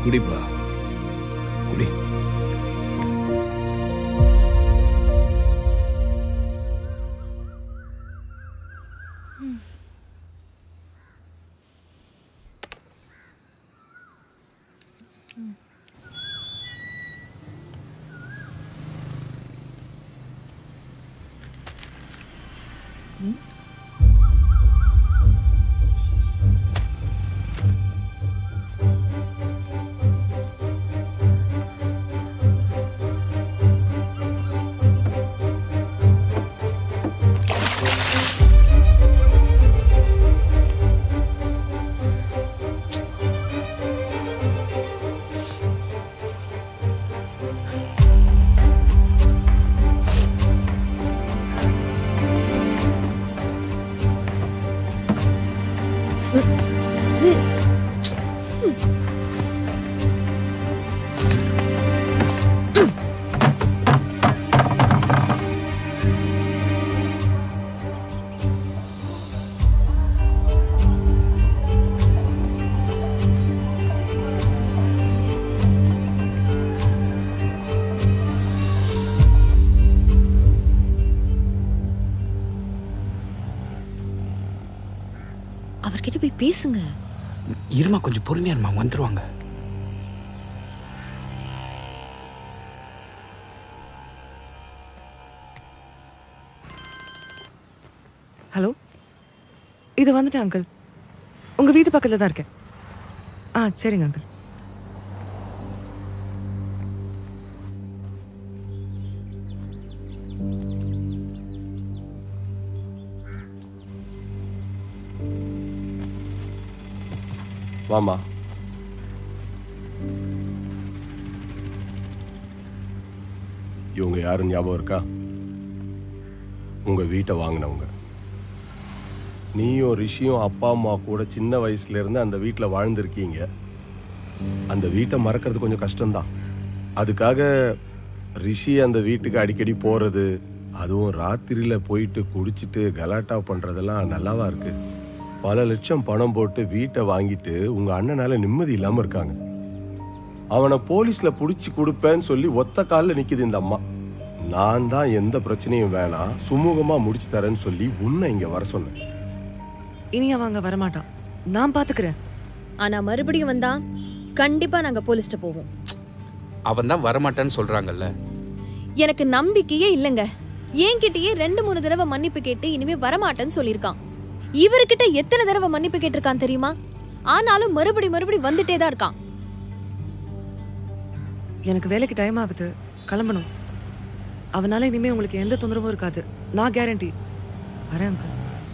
குடிப்பா குடி அவர்கிட்ட போய் பேசுங்க இருமா கொஞ்சம் பொறுமையா இருமா வந்துருவாங்க ஹலோ இது வந்துட்டேன் அங்கிள் உங்க வீட்டு பக்கத்துல தான் இருக்கேன் ஆ சரிங்க அங்கிள் வாமா இவங்க யாரும் ஞாபகம் இருக்கா உங்க வீட்டை வாங்கினவங்க நீயும் ரிஷியும் அப்பா அம்மா கூட சின்ன வயசுல இருந்து அந்த வீட்டில் வாழ்ந்திருக்கீங்க அந்த வீட்டை மறக்கிறது கொஞ்சம் கஷ்டம்தான் அதுக்காக ரிஷி அந்த வீட்டுக்கு அடிக்கடி போறது அதுவும் ராத்திரியில போயிட்டு குடிச்சிட்டு கலாட்டா பண்றதெல்லாம் நல்லாவா இருக்கு பல லட்சம் பணம் போட்டு வீட்டை வாங்கிட்டு உங்க அண்ணனால நிம்மதி இல்லாம இருக்காங்க அவனை போலீஸ்ல புடிச்சு கொடுப்பேன்னு சொல்லி ஒத்த காலில் நிக்குது இந்த அம்மா நான் தான் எந்த பிரச்சனையும் வேணாம் சுமூகமா முடிச்சு தரேன்னு சொல்லி உன்னை இங்க வர சொன்னேன் இனி அவ அங்க வரமாட்டான் நான் பாத்துக்கிறேன் ஆனா மறுபடியும் வந்தா கண்டிப்பா நாங்க போலீஸ்ட்ட போவோம் அவன் தான் வரமாட்டான்னு சொல்றாங்கல்ல எனக்கு நம்பிக்கையே இல்லைங்க என்கிட்டயே ரெண்டு மூணு தடவை மன்னிப்பு கேட்டு இனிமே வரமாட்டேன்னு சொல்லியிருக்கான் இவர்கிட்ட எத்தனை தடவை மன்னிப்பு கேட்டிருக்கான் தெரியுமா ஆனாலும் மறுபடி மறுபடி வந்துட்டே தான் இருக்கான் எனக்கு வேலைக்கு டைம் ஆகுது கிளம்பணும் அவனால இனிமே உங்களுக்கு எந்த தொந்தரவும் இருக்காது நான் கேரண்டி வரேன் அங்கிள்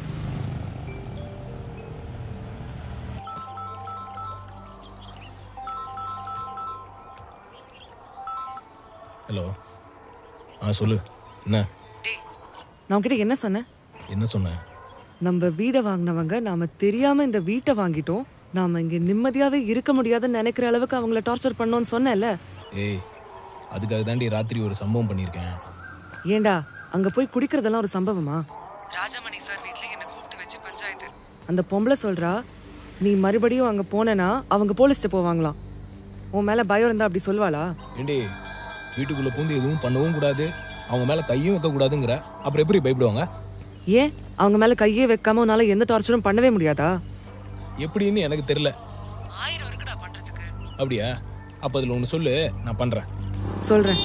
ஹலோ ஆ சொல்லு என்ன நான் உன்கிட்ட என்ன சொன்னேன் என்ன சொன்ன நம்ம வீடை வாங்கினவங்க நாம தெரியாம இந்த வீட்டை வாங்கிட்டோம் நாம இங்க நிம்மதியாவே இருக்க முடியாதுன்னு நினைக்கிற அளவுக்கு அவங்கள டார்ச்சர் பண்ணோம்னு சொன்னேன்ல ஏய் அதுக்காக தாண்டி ராத்திரி ஒரு சம்பவம் பண்ணியிருக்கேன் ஏண்டா அங்க போய் குடிக்கிறதெல்லாம் ஒரு சம்பவமா ராஜமணி சார் வீட்ல என்ன கூப்பிட்டு வச்சு பஞ்சாயத்து அந்த பொம்பளை சொல்றா நீ மறுபடியும் அங்க போனேனா அவங்க போலீஸ்ட்ட போவாங்களாம் உன் மேல பயம் இருந்தா அப்படி சொல்வாளா ஏண்டி வீட்டுக்குள்ள பூந்து எதுவும் பண்ணவும் கூடாது அவங்க மேல கையும் வைக்க கூடாதுங்கிற அப்புறம் எப்படி பயப்படுவாங்க ஏன் அவங்க மேல கையே வைக்காம உன்னால எந்த டார்ச்சரும் பண்ணவே முடியாதா எப்படின்னு எனக்கு தெரியல ஆயிரம் இருக்குடா பண்றதுக்கு அப்படியா அப்ப அதுல ஒண்ணு சொல்லு நான் பண்றேன் சொல்றேன்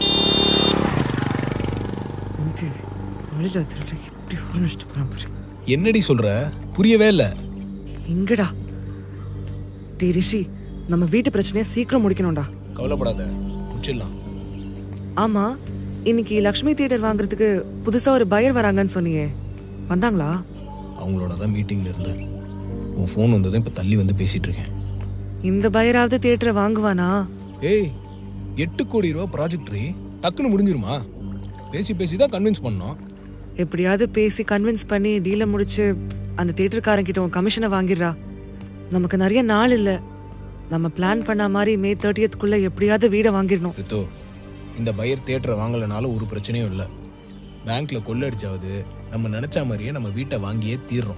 இது வெளியில திருட்டு இப்படி ஒரு நஷ்டம் போறான் பாரு என்னடி சொல்ற புரியவே இல்ல எங்கடா டே ரிஷி நம்ம வீட்டு பிரச்சனையை சீக்கிரம் முடிக்கணும்டா கவலைப்படாத முடிச்சிடலாம் ஆமா இன்னைக்கு லக்ஷ்மி தியேட்டர் வாங்குறதுக்கு புதுசா ஒரு பையர் வராங்கன்னு சொன்னியே வந்தாங்களா அவங்களோட தான் மீட்டிங்ல இருந்தேன் உன் ஃபோன் வந்ததும் இப்ப தள்ளி வந்து பேசிட்டு இருக்கேன் இந்த பையராவது தியேட்டரை வாங்குவானா ஏய் எட்டு கோடி ரூபா ப்ராஜெக்ட் டக்குன்னு முடிஞ்சிருமா பேசி பேசி தான் கன்வின்ஸ் பண்ணோம் எப்படியாவது பேசி கன்வின்ஸ் பண்ணி டீலை முடிச்சு அந்த தியேட்டர்காரன் கிட்ட உன் கமிஷனை வாங்கிடுறா நமக்கு நிறைய நாள் இல்ல நம்ம பிளான் பண்ண மாதிரி மே தேர்ட்டியத்துக்குள்ள எப்படியாவது வீடை வாங்கிடணும் ரித்தோ இந்த பையர் தியேட்டரை வாங்கலைனாலும் ஒரு பிரச்சனையும் இல்லை பேங்க்ல கொள்ளடிச்சாவது நம்ம நினைச்ச மாதிரியே நம்ம வீட்டை வாங்கியே தீர்றோம்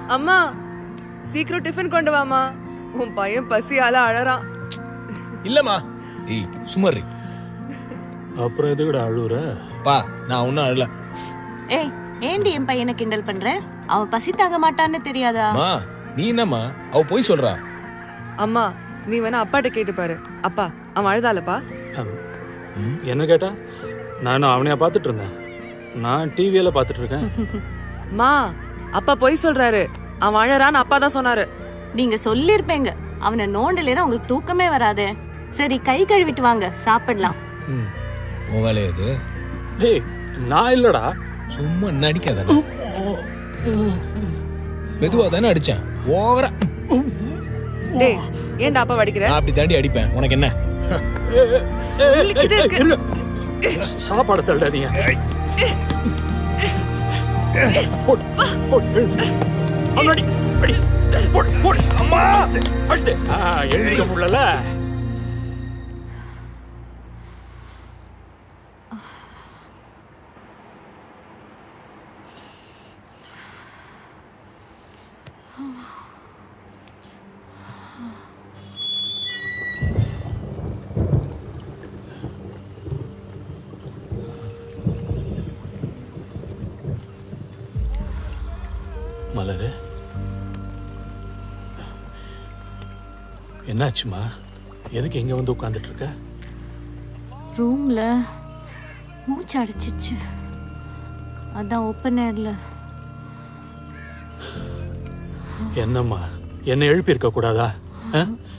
அம்மா சீக்கிரம் டிஃபன் கொண்டு வாமா உன் பையன் பசியால அழறான் இல்லம்மா ஏய் சுமர்ரி அப்புறம் எதுக்குடா அழுவுற பா நான் ஒன்றும் அழல ஏய் ஏண்டி என் பையனை கிண்டல் பண்ற அவ பசி தாங்க மாட்டான்னு தெரியாதா மா நீ என்னம்மா அவ போய் சொல்றா அம்மா நீ வேணா அப்பாட்ட கேட்டு பாரு அப்பா அவன் அழுதாலப்பா ம், என்ன கேட்டா நானும் அவனையா பார்த்துட்டு இருந்தேன் நான் டிவியில பார்த்துட்டு இருக்கேன் மா அப்பா பொய் சொல்றாரு அவன் அழறான்னு அப்பா தான் சொன்னாரு நீங்க சொல்லிருப்பீங்க அவனை நோண்டலைன்னா உங்களுக்கு தூக்கமே வராதே சரி கை கழுவிட்டு வாங்க சாப்பிடலாம் ம். உன் வேலையா இது டேய் நான் இல்லடா சும்மா நடிக்காத மெதுவா தானே அடிச்சேன் ஓவரா டேய் ஏன்டா அப்பா வடிக்கிற நான் அப்படி தாண்டி அடிப்பேன் உனக்கு என்ன சொல்லிக்கிட்டே இருக்கு. இருங்க. சாப்பாடு தள்ளாதீங்க போடு, போடு, எழுந்து. அவனை அடி, அடி. போடு, போடு. அம்மா அடுத்து. ஆ, எழுந்திருக்க முடியல மலரு என்னாச்சுமா எதுக்கு எங்க வந்து உட்கார்ந்துட்டு இருக்க ரூம்ல மூச்சு அடைச்சிச்சு அதான் ஓப்பன் ஏர்ல என்னம்மா என்னை எழுப்பி இருக்க கூடாதா ஆ?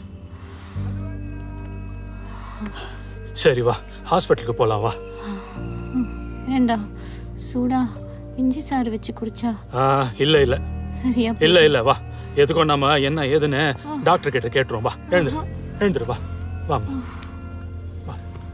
சரி வா ஹாஸ்பிட்டலுக்கு போலாம் வா ஏண்டா சூடா இஞ்சி சாறு வச்சு குடிச்சா ஆ, இல்ல இல்ல சரியா இல்ல இல்ல வா எதுக்கும் நம்ம என்ன ஏதுன்னு டாக்டர் கிட்ட கேட்டுருவோம் வா எழுந்துரு எழுந்துரு வா வாம்மா வா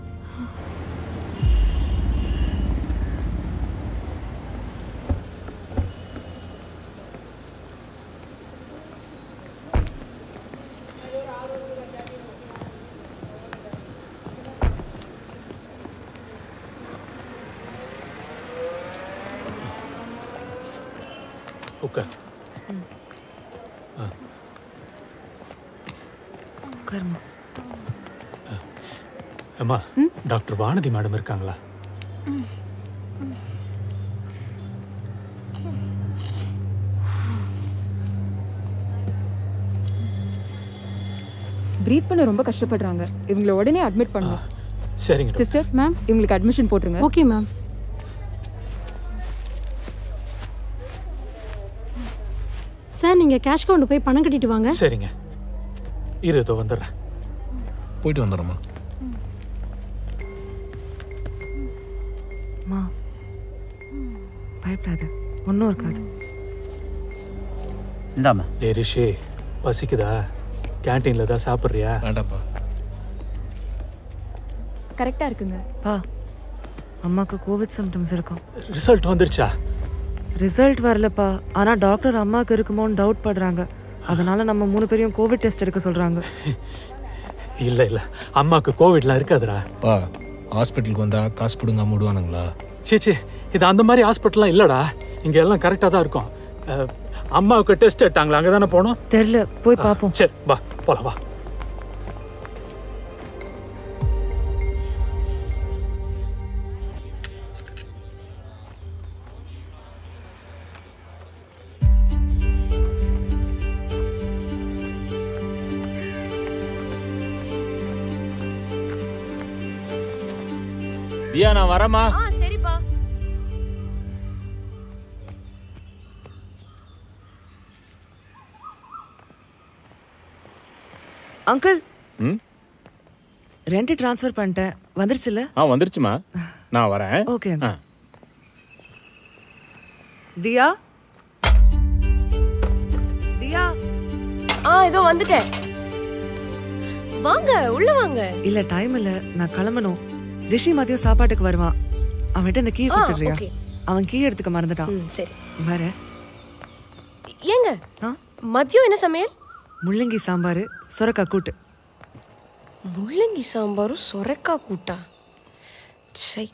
உட்கார் உட்காருமா அம்மா டாக்டர் வானதி மேடம் இருக்காங்களா ப்ரீத் பண்ண ரொம்ப கஷ்டப்படுறாங்க இவங்கள உடனே அட்மிட் பண்ணணும் சரிங்க டாக்டர். சிஸ்டர் மேம் இவங்களுக்கு அட்மிஷன் போட்டுருங்க ஓகே மேம் சார் நீங்க கேஷ் கவுண்ட் போய் பணம் கட்டிட்டு வாங்க சரிங்க இரு இதோ வந்துடுறேன் போயிட்டு வந்துடுறோம்மா மா பயப்படாத ஒன்றும் இருக்காது இந்தாம்மா ஏ ரிஷி பசிக்குதா கேன்டீன்ல தான் சாப்பிட்றியா வேண்டாப்பா கரெக்டா இருக்குங்க பா அம்மாக்கு கோவிட் சிம்டம்ஸ் இருக்கும் ரிசல்ட் வந்துருச்சா ரிசல்ட் வரலப்பா ஆனா டாக்டர் அம்மாக்கு இருக்குமோன்னு டவுட் படுறாங்க அதனால நம்ம மூணு பேரையும் கோவிட் டெஸ்ட் எடுக்க சொல்றாங்க இல்ல இல்ல அம்மாக்கு கோவிட்லாம் இருக்காதுடா பா ஹாஸ்பிட்டலுக்கு வந்தா காசு பிடுங்க மூடுவானுங்களா சீ சீ இது அந்த மாதிரி ஹாஸ்பிட்டல்லாம் இல்லடா இங்க எல்லாம் கரெக்டா தான் இருக்கும் அஹ், அம்மாவுக்கு டெஸ்ட் எடுத்தாங்களா அங்க தானே போனோம் தெரியல போய் பார்ப்போம் சரி வா போலாம் வா தியா நான் வரேம்மா ஆ சரிப்பா அங்கிள் ம் ரெண்ட் ட்ரான்ஸ்ஃபர் பண்ணிட்டேன் வந்துருச்சுல்ல ஆ வந்துருச்சுமா நான் வரேன் ஓகே ஆ. தியா தியா ஆ இதோ வந்துட்டேன் வாங்க உள்ள வாங்க இல்ல டைம் இல்ல நான் கிளம்பணும் ரிஷி மதியம் சாப்பாட்டுக்கு வருவான் அவன்கிட்ட இந்த கீ ஆ, கொடுத்துடுறியா okay. அவன் கீ எடுத்துக்க மறந்துட்டான் ம் சரி வர ஏங்க ஆ மதியம் என்ன சமையல் முள்ளங்கி சாம்பார் சுரக்கா கூட்டு முள்ளங்கி சாம்பாரும் சொரக்கா கூட்டா சை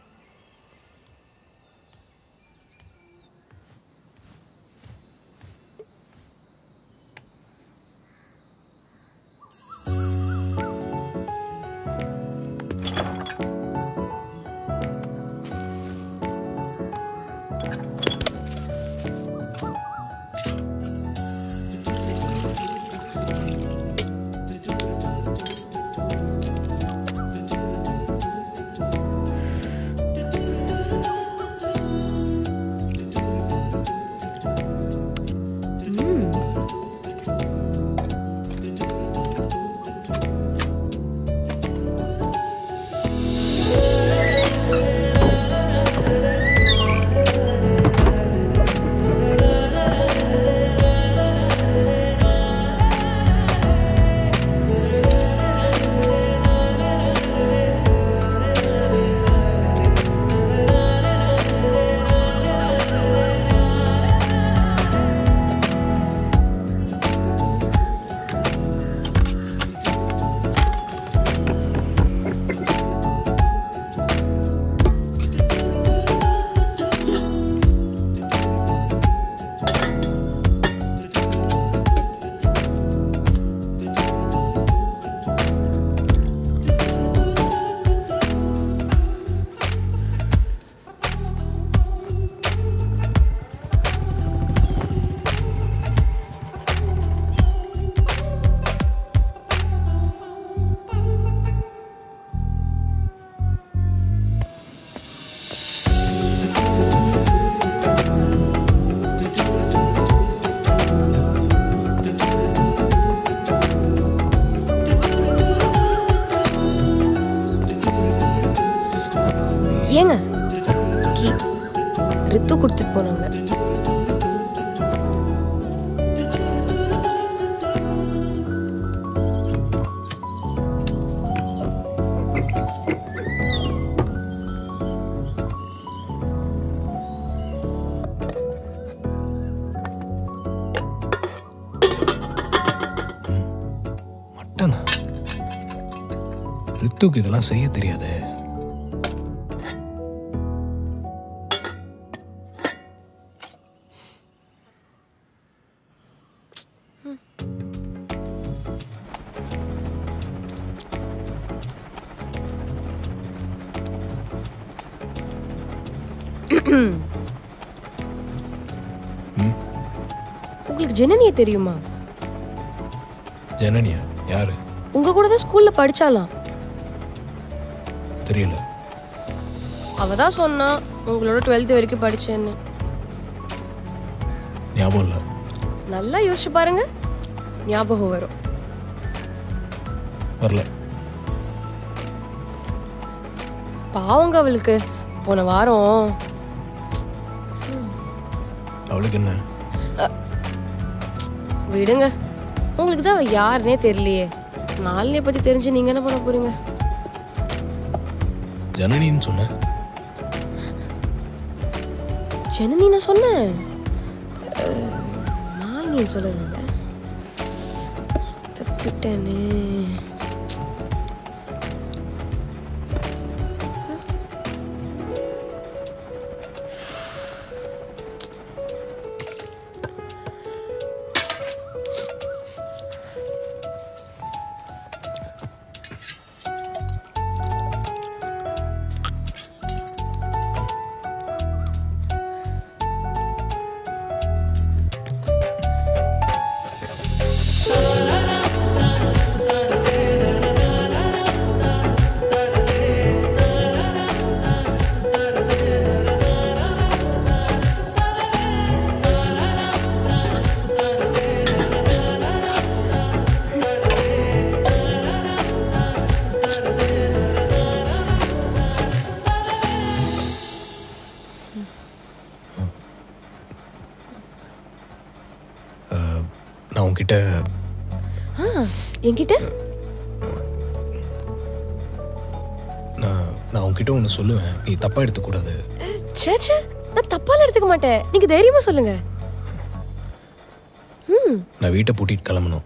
ரித்து கொடுத்துட்டு போனாங்க மட்டனா ரித்துக்கு இதெல்லாம் செய்ய தெரியாதே உங்களுக்கு ஜனனிய தெரியுமா ஜனனியா யாரு உங்க கூட தான் ஸ்கூல்ல படிச்சாலாம் தெரியல அவ தான் சொன்னா உங்களோட டுவெல்த் வரைக்கும் படிச்சேன்னு ஞாபகம் இல்லை நல்லா யோசிச்சு பாருங்க ஞாபகம் வரும் வரல பாவங்க அவளுக்கு போன வாரம் அவளுக்கு என்ன விடுங்க உங்களுக்கு தான் அவ யாருன்னே தெரியலையே மாலினியை பத்தி தெரிஞ்சு நீங்க என்ன பண்ண போறீங்க ஜனனின்னு சொன்ன ஜனனி நான் சொன்னேன் அஹ், மாலினின்னு சொல்லல தப்பிட்டேனே நான் உன்கிட்ட ஆ என்கிட்ட நான் நான் உன்கிட்ட ஒன்று சொல்லுவேன் நீ தப்பா எடுத்துக்கூடாது ச்சே ச்சே நான் தப்பால எடுத்துக்க மாட்டேன் நீங்க தைரியமா சொல்லுங்க ம் நான் வீட்டை பூட்டிட்டு கிளம்பணும்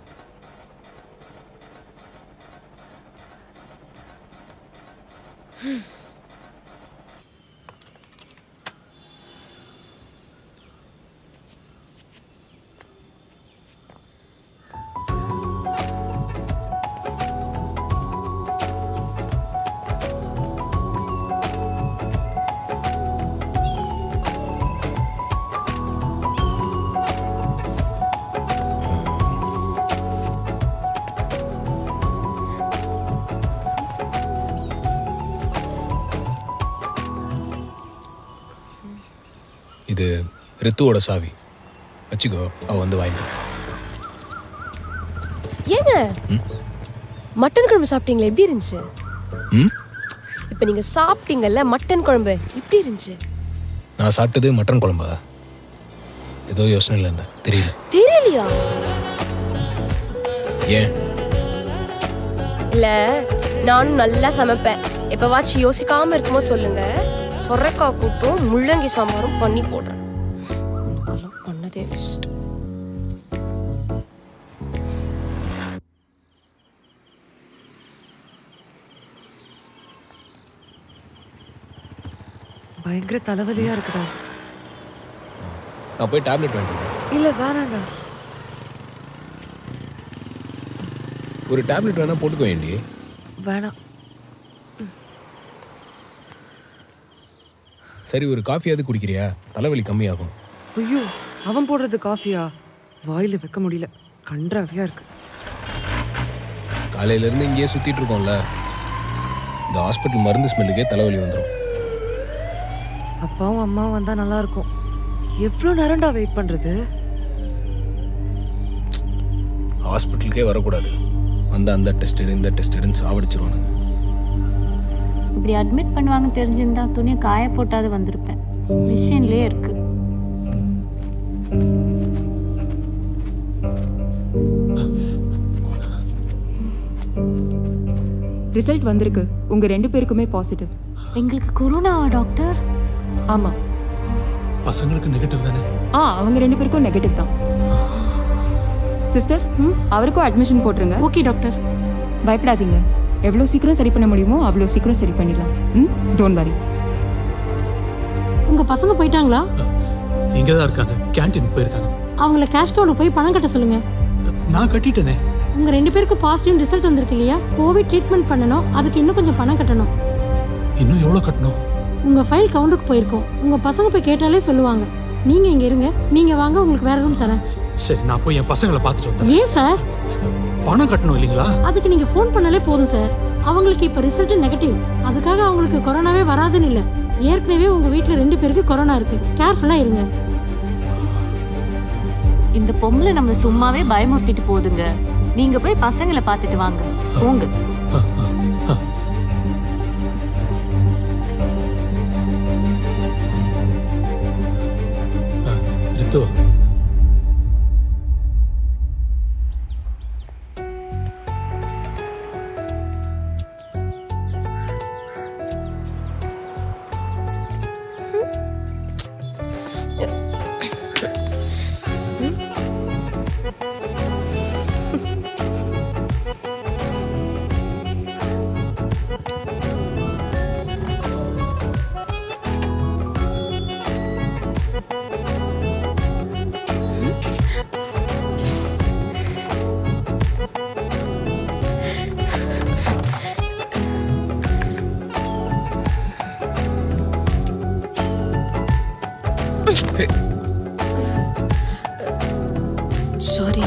இது ரித்துவோட சாவி வச்சுக்கோ அவ வந்து வாங்கிட்டு ஏங்க மட்டன் குழம்பு சாப்பிட்டீங்களா எப்படி இருந்துச்சு ம் இப்போ நீங்க சாப்பிட்டீங்கல்ல மட்டன் குழம்பு எப்படி இருந்துச்சு நான் சாப்பிட்டது மட்டன் குழம்பா ஏதோ யோசனை இல்லை தெரியல தெரியலையா ஏன் இல்ல நானும் நல்லா சமைப்பேன் எப்பவாச்சும் யோசிக்காம இருக்கும்போது சொல்லுங்க சொரக்காய் கூட்டும் முள்ளங்கி சாம்பாரும் பண்ணி போடுறேன் உனக்கெல்லாம் பண்ணதே வேஸ்ட் பயங்கர தலைவலியா இருக்குடா நான் போய் டேப்லெட் வாங்கிட்டு வரேன். இல்ல வேணாம்டா ஒரு டேப்லெட் வேணா போட்டுக்கோ வேண்டி வேணாம் சரி ஒரு காஃபியாவது குடிக்கிறியா தலைவலி கம்மியாகும் ஐயோ அவன் போடுறது காஃபியா வாயில வைக்க முடியல கன்றாவியா இருக்கு காலையில இருந்து இங்கேயே சுத்திட்டு இருக்கோம்ல இந்த ஹாஸ்பிட்டல் மருந்து ஸ்மெல்லுக்கே தலைவலி வந்துடும் அப்பாவும் அம்மாவும் வந்தா நல்லா இருக்கும் எவ்வளவு நேரம்டா வெயிட் பண்றது ஹாஸ்பிட்டலுக்கே வரக்கூடாது அந்த அந்த டெஸ்ட் இந்த டெஸ்ட் எடுன்னு சாவடிச்சிருவானுங்க இப்படி அட்மிட் பண்ணுவாங்க தெரிஞ்சிருந்தா துணியை காய போட்டாது வந்திருப்பேன் மிஷின்லயே இருக்கு ரிசல்ட் வந்திருக்கு உங்க ரெண்டு பேருக்குமே பாசிட்டிவ் எங்களுக்கு கொரோனாவா டாக்டர் ஆமா பசங்களுக்கு நெகட்டிவ் தானே ஆ அவங்க ரெண்டு பேருக்கும் நெகட்டிவ் தான் சிஸ்டர் அவருக்கும் அட்மிஷன் போட்டுருங்க ஓகே டாக்டர் பயப்படாதீங்க எவ்வளோ சீக்கிரம் சரி பண்ண முடியுமோ அவ்வளோ சீக்கிரம் சரி பண்ணிடலாம் ம் டோன்ட் வரி உங்க பசங்க போயிட்டாங்களா இங்கே தான் இருக்காங்க கேண்டீன் போயிருக்காங்க அவங்கள கேஷ் கவுண்ட் போய் பணம் கட்ட சொல்லுங்க நான் கட்டிட்டேனே உங்க ரெண்டு பேருக்கும் பாசிட்டிவ் ரிசல்ட் வந்திருக்கு இல்லையா கோவிட் ட்ரீட்மெண்ட் பண்ணணும் அதுக்கு இன்னும் கொஞ்சம் பணம் கட்டணும் இன்னும் எவ்வளோ கட்டணும் உங்க ஃபைல் கவுண்டருக்கு போயிருக்கோம் உங்க பசங்க போய் கேட்டாலே சொல்லுவாங்க நீங்க இங்க இருங்க நீங்க வாங்க உங்களுக்கு வேற ரூம் தரேன் சரி நான் போய் என் பசங்களை பார்த்துட்டு வந்தேன் ஏன் சார் பணம் கட்டணும் இல்லைங்களா அதுக்கு நீங்க ஃபோன் பண்ணாலே போதும் சார் அவங்களுக்கு இப்ப ரிசல்ட் நெகட்டிவ் அதுக்காக அவங்களுக்கு கொரோனாவே வராதுன்னு இல்ல ஏற்கனவே உங்க வீட்ல ரெண்டு பேருக்கு கொரோனா இருக்கு கேர்ஃபுல்லா இருங்க இந்த பொம்பளை நம்மள சும்மாவே பயமுறுத்திட்டு போகுதுங்க நீங்க போய் பசங்களை பார்த்துட்டு வாங்க போங்க ரித்து சாரி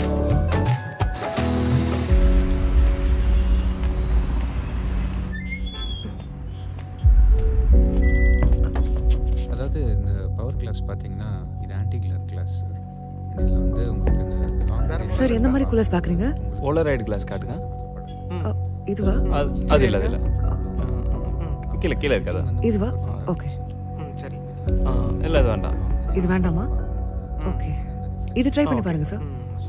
அதாவது இந்த பவர் கிளாஸ் பார்த்தீங்கன்னா இது ஆன்டி கிளர் கிளாஸ் இதில் வந்து உங்களுக்கு இந்த long சார் எந்த மாதிரி கூலர்ஸ் பாக்குறீங்க போலராய்டு கிளாஸ் காட்டுங்க இதுவா அது அது இல்லை அது இல்லை கீழே கீழே இருக்காதா இதுவா ஓகே சரி இல்லை அது வேண்டாம் இது வேண்டாமா ஓகே இது ட்ரை பண்ணி பாருங்க சார்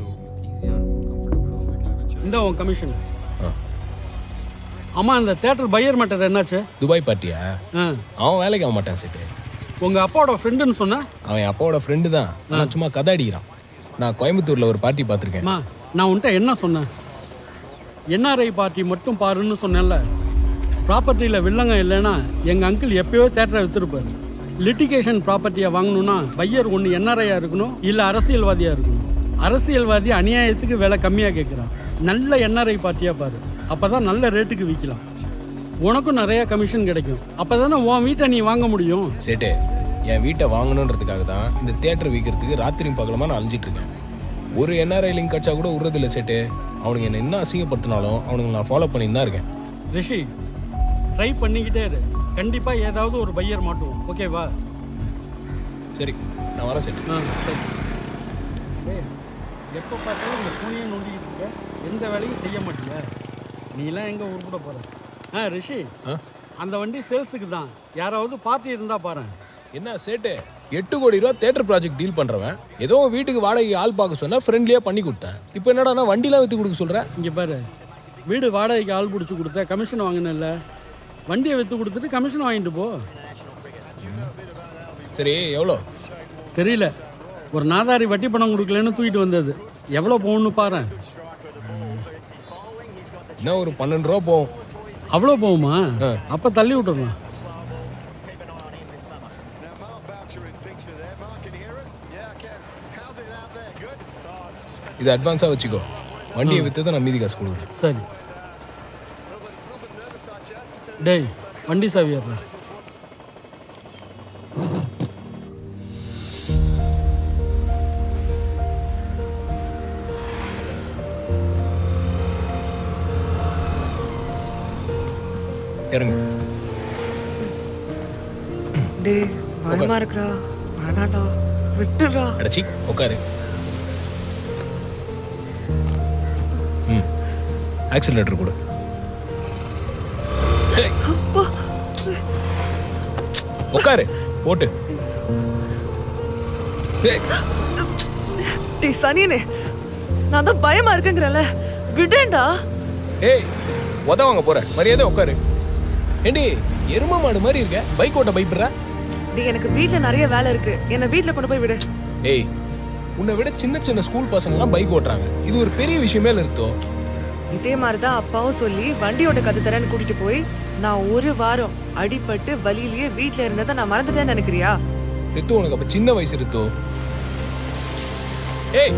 இந்த உன் கமிஷன் அம்மா இந்த தேட்டர் பையர் மேட்டர் என்னாச்சு துபாய் பார்ட்டியா ஆ. அவன் வேலைக்கு ஆக மாட்டான் செட்டு உங்க அப்பாவோட ஃப்ரெண்டுன்னு சொன்ன அவன் என் அப்பாவோட ஃப்ரெண்டு தான் ஆனால் சும்மா கதை அடிக்கிறான் நான் கோயம்புத்தூர்ல ஒரு பார்ட்டி பார்த்துருக்கேன் அம்மா நான் உன்கிட்ட என்ன சொன்னேன் என்ஆர்ஐ பார்ட்டி மட்டும் பாருன்னு சொன்னேன்ல ப்ராப்பர்ட்டியில் வில்லங்க இல்லைன்னா எங்கள் அங்கிள் எப்பயோ தேட்டரை விற்றுருப்பார் லிட்டிகேஷன் ப்ராப்பர்ட்டியை வாங்கணும்னா பையர் ஒன்று என்ஆர்ஐயாக இருக்கணும் இல்லை அரசியல்வாதியாக இருக்கணும் அரசியல்வாதி அநியாயத்துக்கு விலை கம்மியாக கேட்குறான் நல்ல என்ஆர்ஐ பார்ட்டியாக பாரு அப்போ தான் நல்ல ரேட்டுக்கு விற்கலாம் உனக்கும் நிறைய கமிஷன் கிடைக்கும் அப்போ தானே உன் வீட்டை நீ வாங்க முடியும் சேட்டு என் வீட்டை வாங்கணுன்றதுக்காக தான் இந்த தியேட்டர் விற்கிறதுக்கு ராத்திரியும் பகலமா நான் அலைஞ்சிட்டு இருக்கேன் ஒரு என்ஆர்ஐ லிங்க் கட்சா கூட விடுறதில்ல சேட்டு அவனுங்க என்ன என்ன அசிங்கப்படுத்தினாலும் அவனுங்க நான் ஃபாலோ பண்ணிட்டு தான் இருக்கேன் ரிஷி ட்ரை பண்ணிக்கிட்டே இரு கண்டிப்பாக ஏதாவது ஒரு பையர் மாட்டுவோம் ஓகேவா சரி நான் வரேன் சேட்டு ஆ சரி டேய், எப்போ பார்த்தாலும் இந்த ஃபோனையே நோண்டிக்கிட்டு இருக்க எந்த வேலையும் செய்ய மாட்டியா நீலாம் எங்கே உருப்பிட போற ஆ ரிஷி அந்த வண்டி சேல்ஸுக்கு தான் யாராவது பார்ட்டி இருந்தால் பாரு என்ன சேட்டு எட்டு கோடி ரூபா தேட்டர் ப்ராஜெக்ட் டீல் பண்றவன் ஏதோ வீட்டுக்கு வாடகை ஆள் பார்க்க சொன்னா ஃப்ரெண்ட்லியா பண்ணி கொடுத்தேன் இப்போ என்னடா வண்டிலாம் வித்து கொடுக்க சொல்ற இங்கே பாரு வீடு வாடகைக்கு ஆள் பிடிச்சி கொடுத்த கமிஷன் வாங்கினல வண்டியை விற்று கொடுத்துட்டு கமிஷன் வாங்கிட்டு போ சரி எவ்வளோ தெரியல ஒரு நாதாரி வட்டி பணம் கொடுக்கலன்னு தூக்கிட்டு வந்தது எவ்வளோ போகணும்னு பாரு என்ன ஒரு பன்னெண்டு ரூபா போகும் அவ்வளோ போகுமா அப்போ தள்ளி விட்டுறலாம் இது அட்வான்ஸா வச்சுக்கோ வண்டியை வித்து தான் நான் மீதி காசு கொடுக்குறேன் சரி டேய் வண்டி சாவி ஏறுறா இறங்கு டேய் பயமா இருக்குடா வேணாடா விட்டுடுறா அடச்சி உட்காரு ம் ஆக்சிலேட்டர் கொடு அப்பா உட்காரு போட்டு ஏய், டேய் சனியனே நான் தான் பயமா இருக்குங்கிறல விடேன்டா ஏய் உத வாங்க போற மரியாதை உட்காரு ஏண்டி எரும மாடு மாதிரி இருக்க பைக் ஓட்ட பயப்படுற டேய் எனக்கு வீட்ல நிறைய வேலை இருக்கு என்ன வீட்ல கொண்டு போய் விடு ஏய் உன்னை விட சின்ன சின்ன ஸ்கூல் பசங்கலாம் பைக் ஓட்டுறாங்க இது ஒரு பெரிய விஷயமே இல்ல இருத்தோ இதே மாதிரி தான் அப்பாவும் சொல்லி வண்டியோட கத்து தரேன்னு கூட்டிட்டு போய் நான் ஒரு வாரம் அடிபட்டு வலியிலேயே வீட்ல இருந்ததை நான் மறந்துட்டேன்னு நினைக்கிறியா ரித்து உனக்கு அப்ப சின்ன வயசு ரித்து ஏய்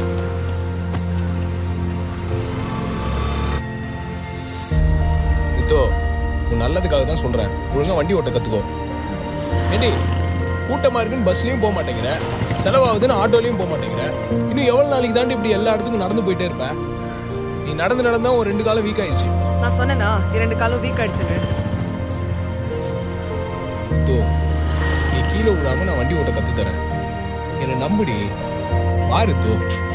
ரித்து உன் நல்லதுக்காக தான் சொல்றேன் ஒழுங்கா வண்டி ஓட்ட கத்துக்கோ ஏண்டி கூட்டமா இருக்குன்னு பஸ்லயும் போக மாட்டேங்கிற செலவாகுதுன்னு ஆட்டோலயும் போக மாட்டேங்கிற இன்னும் எவ்வளவு நாளைக்கு தாண்டி இப்படி எல்லா இடத்துக்கும் நடந்து போயிட்டே இருப்ப நீ நடந்து நடந்தா ஒரு ரெண்டு காலம் வீக் ஆயிடுச்சு நான் சொன்னேனா இரண்டு காலம் வீக் ஆயிடுச்சுன்னு தோ நீ கீழே விடாம நான் வண்டி ஓட்ட கத்து தரேன் என்னை நம்புடி பாரு தோ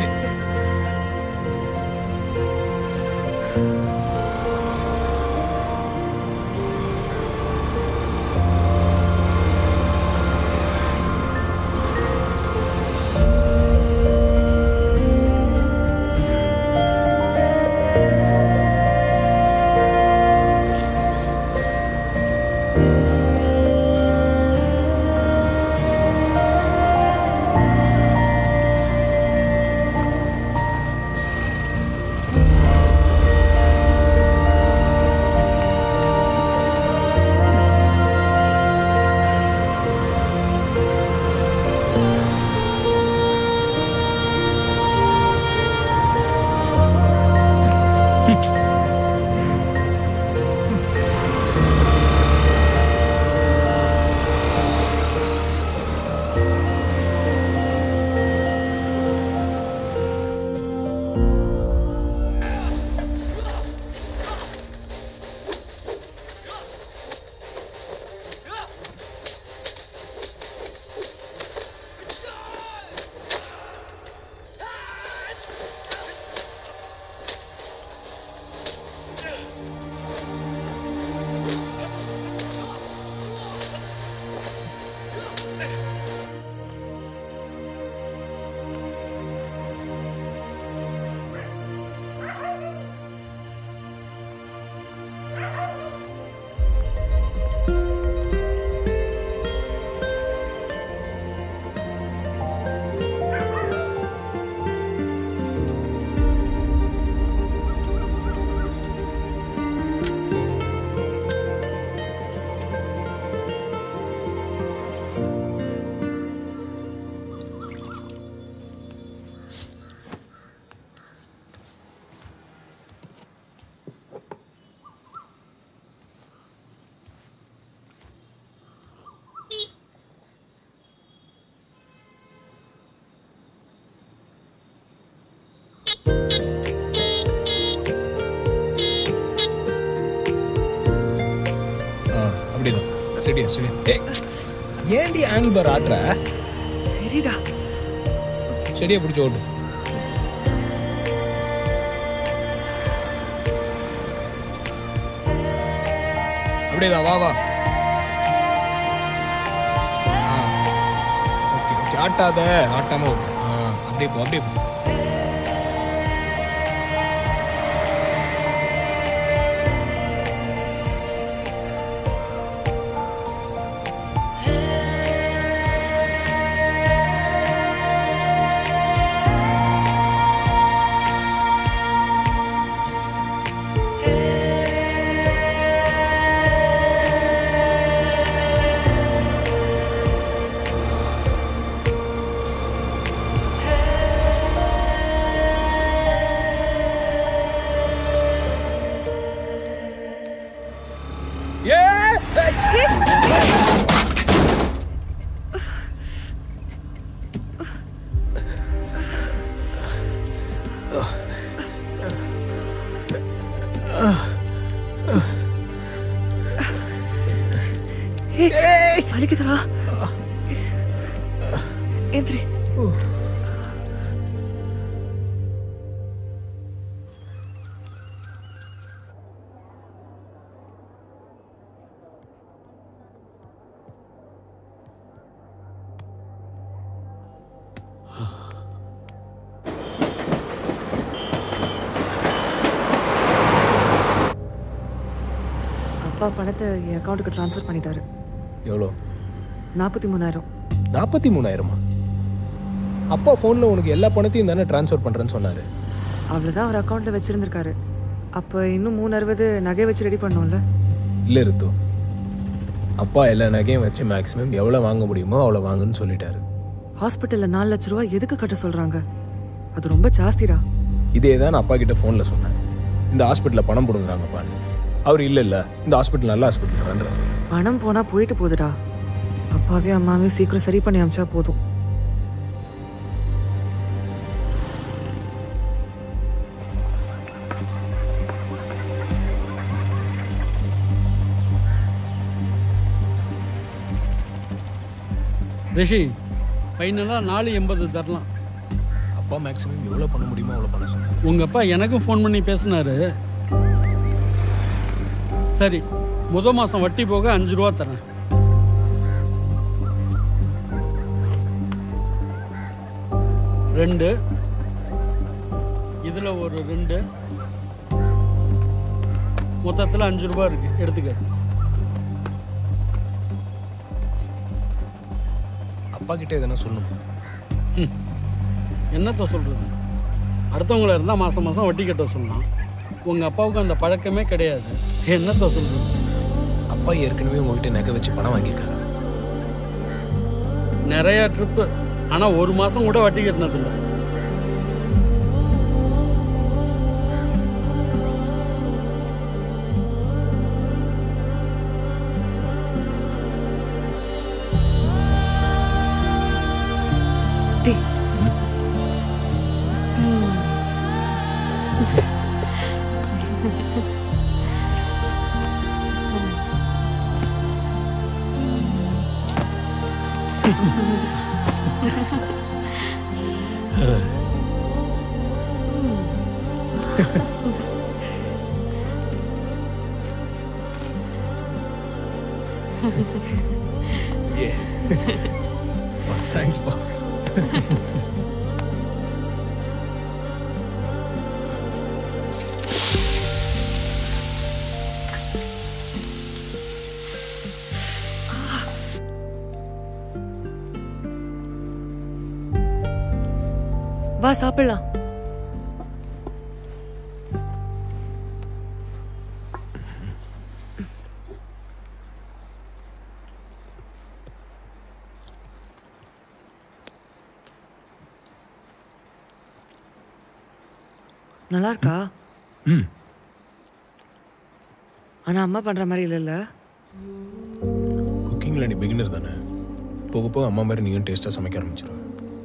ஆ அப்படிதான் ஸ்டெடியா ஸ்டெடியா ஏய் ஏன்டி ஆங்கிள் பார் ஆட்டுற சரிடா ஸ்டெடியா பிடிச்சி ஓட்டு அப்படியேதான் வா வா ஓகே ஓகே ஆட்டாத ஆட்டாம ஓட்டு ஆ அப்படியே போ அப்படியே போ ஏய் வலிக்குதுடா எந்திரி அப்பா பணத்தை என் அக்கௌண்ட்டுக்கு ட்ரான்ஸ்ஃபர் பண்ணிட்டாரு எவ்வளோ நாற்பத்தி மூணாயிரம் நாற்பத்தி மூணாயிரமா அப்பா ஃபோனில் உனக்கு எல்லா பணத்தையும் தானே ட்ரான்ஸ்ஃபர் பண்ணுறேன்னு சொன்னார் அவ்வளோதான் அவர் அக்கௌண்ட்டில் வச்சிருந்திருக்காரு அப்போ இன்னும் மூணு அறுபது நகை வச்சு ரெடி பண்ணோம்ல இல்லை ரித்து அப்பா எல்லா நகையும் வச்சு மேக்ஸிமம் எவ்வளோ வாங்க முடியுமோ அவ்வளோ வாங்குன்னு சொல்லிட்டாரு ஹாஸ்பிட்டலில் நாலு லட்ச ரூபா எதுக்கு கட்ட சொல்கிறாங்க அது ரொம்ப ஜாஸ்திடா இதே தான் நான் அப்பா கிட்ட ஃபோனில் சொன்னேன் இந்த ஹாஸ்பிட்டலில் பணம் போடுங்கிறாங்கப்பான்னு அவர் இல்லை இல்லை இந்த ஹாஸ்பிட்டல் நல்ல ஹாஸ்பிட்டல் பணம் போனால் போயிட்டு போகுதுடா அப்பாவையும் அம்மாவையும் சீக்கிரம் சரி பண்ணி அமிச்சா போதும் ரிஷி ஃபைனலாக நாலு எண்பது தரலாம் அப்பா மேக்ஸிமம் எவ்வளோ பண்ண முடியுமோ அவ்வளோ பண்ண சொன்னாங்க உங்கள் அப்பா எனக்கும் ஃபோன் பண்ணி பேசினாரு சரி முத மாதம் வட்டி போக அஞ்சு ரூபா தரேன் ரெண்டு இதில் ஒரு ரெண்டு மொத்தத்தில் அஞ்சு ரூபா இருக்கு எடுத்துக்க அப்பா கிட்ட எதனா சொல்லணுமா ம். என்னத்த சொல்கிறது அடுத்தவங்கள இருந்தால் மாதம் மாதம் வட்டி கட்ட சொல்லலாம் உங்கள் அப்பாவுக்கு அந்த பழக்கமே கிடையாது என்னத்த சொல்கிறது அப்பா ஏற்கனவே உங்ககிட்ட நகை வச்சு பணம் வாங்கியிருக்காரு நிறையா ட்ரிப்பு ஆனால் ஒரு மாதம் கூட வட்டி கட்டினதில்லை டீ Yeah. Thanks, Pa. வா சாப்பிடலாம் நல்லா இருக்கா ம் ஆனா அம்மா பண்ற மாதிரி இல்லைல்ல குக்கிங்கில் நீ பிகினர் தானே போக போக அம்மா மாதிரி நீயும் டேஸ்ட்டாக சமைக்க ஆரம்பிச்சிருவ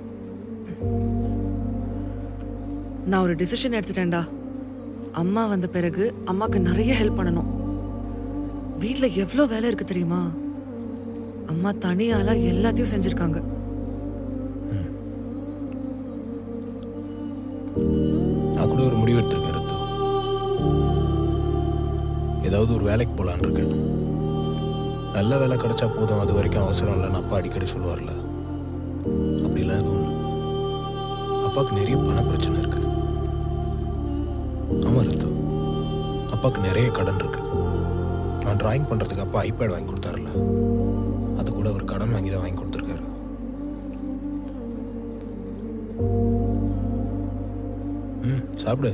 நான் ஒரு டிசிஷன் எடுத்துட்டேன்டா அம்மா வந்த பிறகு அம்மாக்கு நிறைய ஹெல்ப் பண்ணணும் வீட்ல எவ்வளோ வேலை இருக்கு தெரியுமா அம்மா தனியால எல்லாத்தையும் செஞ்சிருக்காங்க நான் கூட ஒரு முடிவு எடுத்திருக்கேன் ரத்து ஏதாவது ஒரு வேலைக்கு போகலான்னு இருக்கேன் நல்ல வேலை கிடைச்சா போதும் அது வரைக்கும் அவசரம் இல்லைன்னு அப்பா அடிக்கடி சொல்லுவார்ல அப்படிலாம் எதுவும் இல்லை. அப்பாவுக்கு நிறைய பண பிரச்சனை இருக்கு ஆமா ரத்து அப்பாவுக்கு நிறைய கடன் இருக்கு நான் டிராயிங் பண்றதுக்கு அப்பா ஐபேட் வாங்கி கொடுத்தாருல அது கூட அவர் கடன் வாங்கி தான் வாங்கி கொடுத்துருக்காரு ம் சாப்பிடு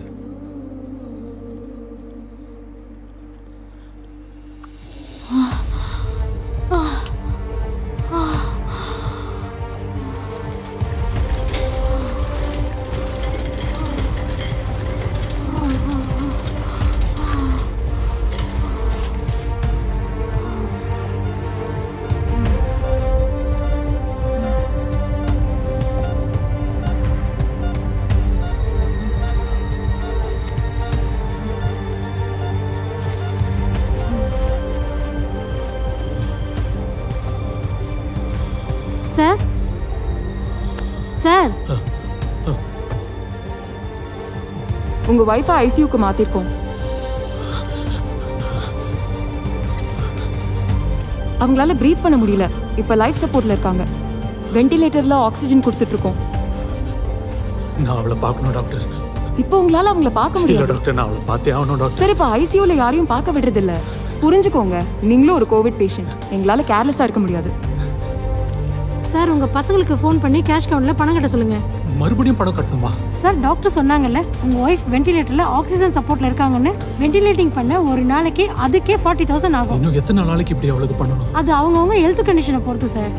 சார் சார் உங்க ஒய்ஃபை ஐசியூக்கு மாத்திருக்கோம் அவங்களால ப்ரீத் பண்ண முடியல இப்ப லைஃப் சப்போர்ட்ல இருக்காங்க வென்டிலேட்டர்ல ஆக்சிஜன் கொடுத்துட்டு இருக்கோம் நான் அவளை பார்க்கணும் டாக்டர் இப்போ உங்களால அவங்கள பார்க்க இல்ல முடியாது டாக்டர் நான் அவளை பார்த்தே ஆகணும் டாக்டர் சரி இப்போ ஐசியூல யாரையும் பார்க்க விடுறது இல்ல புரிஞ்சுக்கோங்க நீங்களும் ஒரு கோவிட் பேஷண்ட் எங்களால கேர்லெஸ்ஸா இருக்க முடியாது சார் உங்க பசங்களுக்கு ஃபோன் பண்ணி கேஷ் கவுண்ட்ல பணம் கட்ட சொல்லுங்க மறுபடியும் பணம் கட்டணுமா சார் டாக்டர் சொன்னாங்கல்ல உங்க ஒய்ஃப் வென்டிலேட்டர்ல ஆக்சிஜன் சப்போர்ட்ல இருக்காங்கன்னு வென்டிலேட்டிங் பண்ண ஒரு நாளைக்கு அதுக்கே ஃபார்ட்டி தௌசண்ட் ஆகும் இன்னும் எத்தனை நாளைக்கு இப்படி அவளுக்கு பண்ணணும் அது அவங்கவுங்க ஹெல்த் கண்டிஷனை பொறுத்து சார்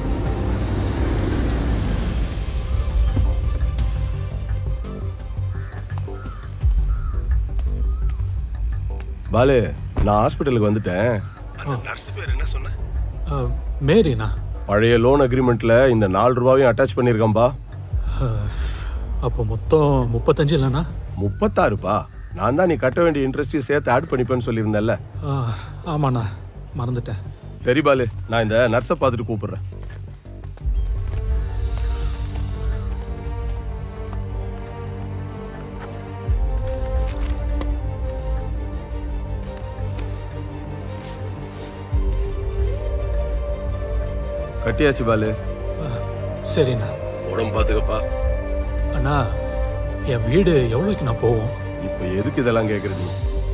பாலு நான் ஹாஸ்பிட்டலுக்கு வந்துட்டேன் நர்ஸ் பேர் என்ன சொன்ன அஹ், மேரினா பழைய லோன் அக்ரிமெண்ட்ல இந்த நாலு ரூபாயும் அட்டாச் பண்ணியிருக்கேன்பா அஹ், அப்போ மொத்தம் முப்பத்தஞ்சு இல்லைண்ணா முப்பத்தாறுப்பா நான் தான் நீ கட்ட வேண்டிய இன்ட்ரெஸ்ட்டையும் சேர்த்து ஆட் பண்ணிப்பேன்னு சொல்லியிருந்தேன்ல அஹ், ஆமாண்ணா மறந்துட்டேன் சரி பாலு நான் இந்த நர்ஸை பார்த்துட்டு கூப்பிடுறேன் கட்டியாச்சு பாலு சரிண்ணா உடம்பு பார்த்துக்கப்பா அண்ணா என் வீடு எவ்வளோக்கு நான் போவோம் இப்போ எதுக்கு இதெல்லாம் கேட்குறது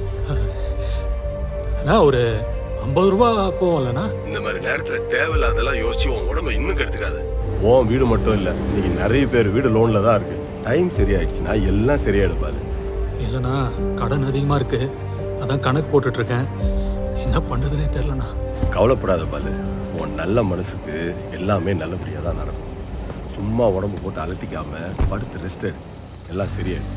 அண்ணா ஒரு ஐம்பது ரூபா போவோம்லண்ணா இந்த மாதிரி நேரத்துல தேவையில்லாதெல்லாம் யோசிச்சு உன் உடம்ப இன்னும் கெடுத்துக்காது உன் வீடு மட்டும் இல்ல இன்னைக்கு நிறைய பேர் வீடு லோன்ல தான் இருக்கு டைம் சரியாயிடுச்சுன்னா எல்லாம் சரியாயிடும் பாரு இல்லைண்ணா கடன் அதிகமாக இருக்கு அதான் கணக்கு போட்டுட்டு இருக்கேன் என்ன பண்ணுறதுனே தெரிலண்ணா கவலைப்படாத பாலு உன் நல்ல மனசுக்கு எல்லாமே நல்லபடியா தான் நடக்கும் சும்மா உடம்பு போட்டு அலட்டிக்காம படுத்து ரெஸ்ட் எடு எல்லாம் சரியாயிடும்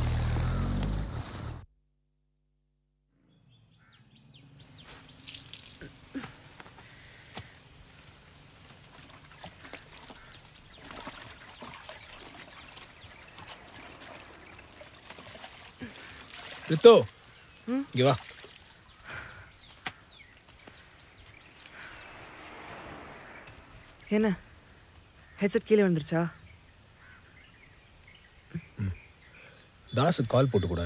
ரித்தோ இங்க வா என்ன ஹெட்செட் கீழே விழுந்துருச்சா தாஸுக்கு கால் போட்டு கூட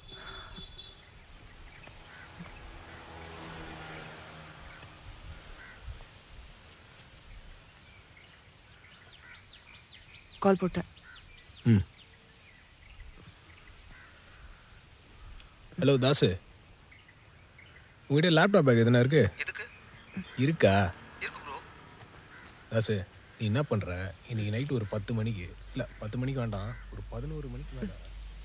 கால் போட்டேன் ம் ஹலோ தாசு உங்ககிட்ட லேப்டாப் பேக் எதுனா இருக்கு எதுக்கு இருக்கா இருக்கு ப்ரோ தாசு நீ என்ன பண்ற இன்னைக்கு நைட் ஒரு பத்து மணிக்கு இல்ல பத்து மணிக்கு வேண்டாம் ஒரு பதினோரு மணிக்கு வேண்டாம்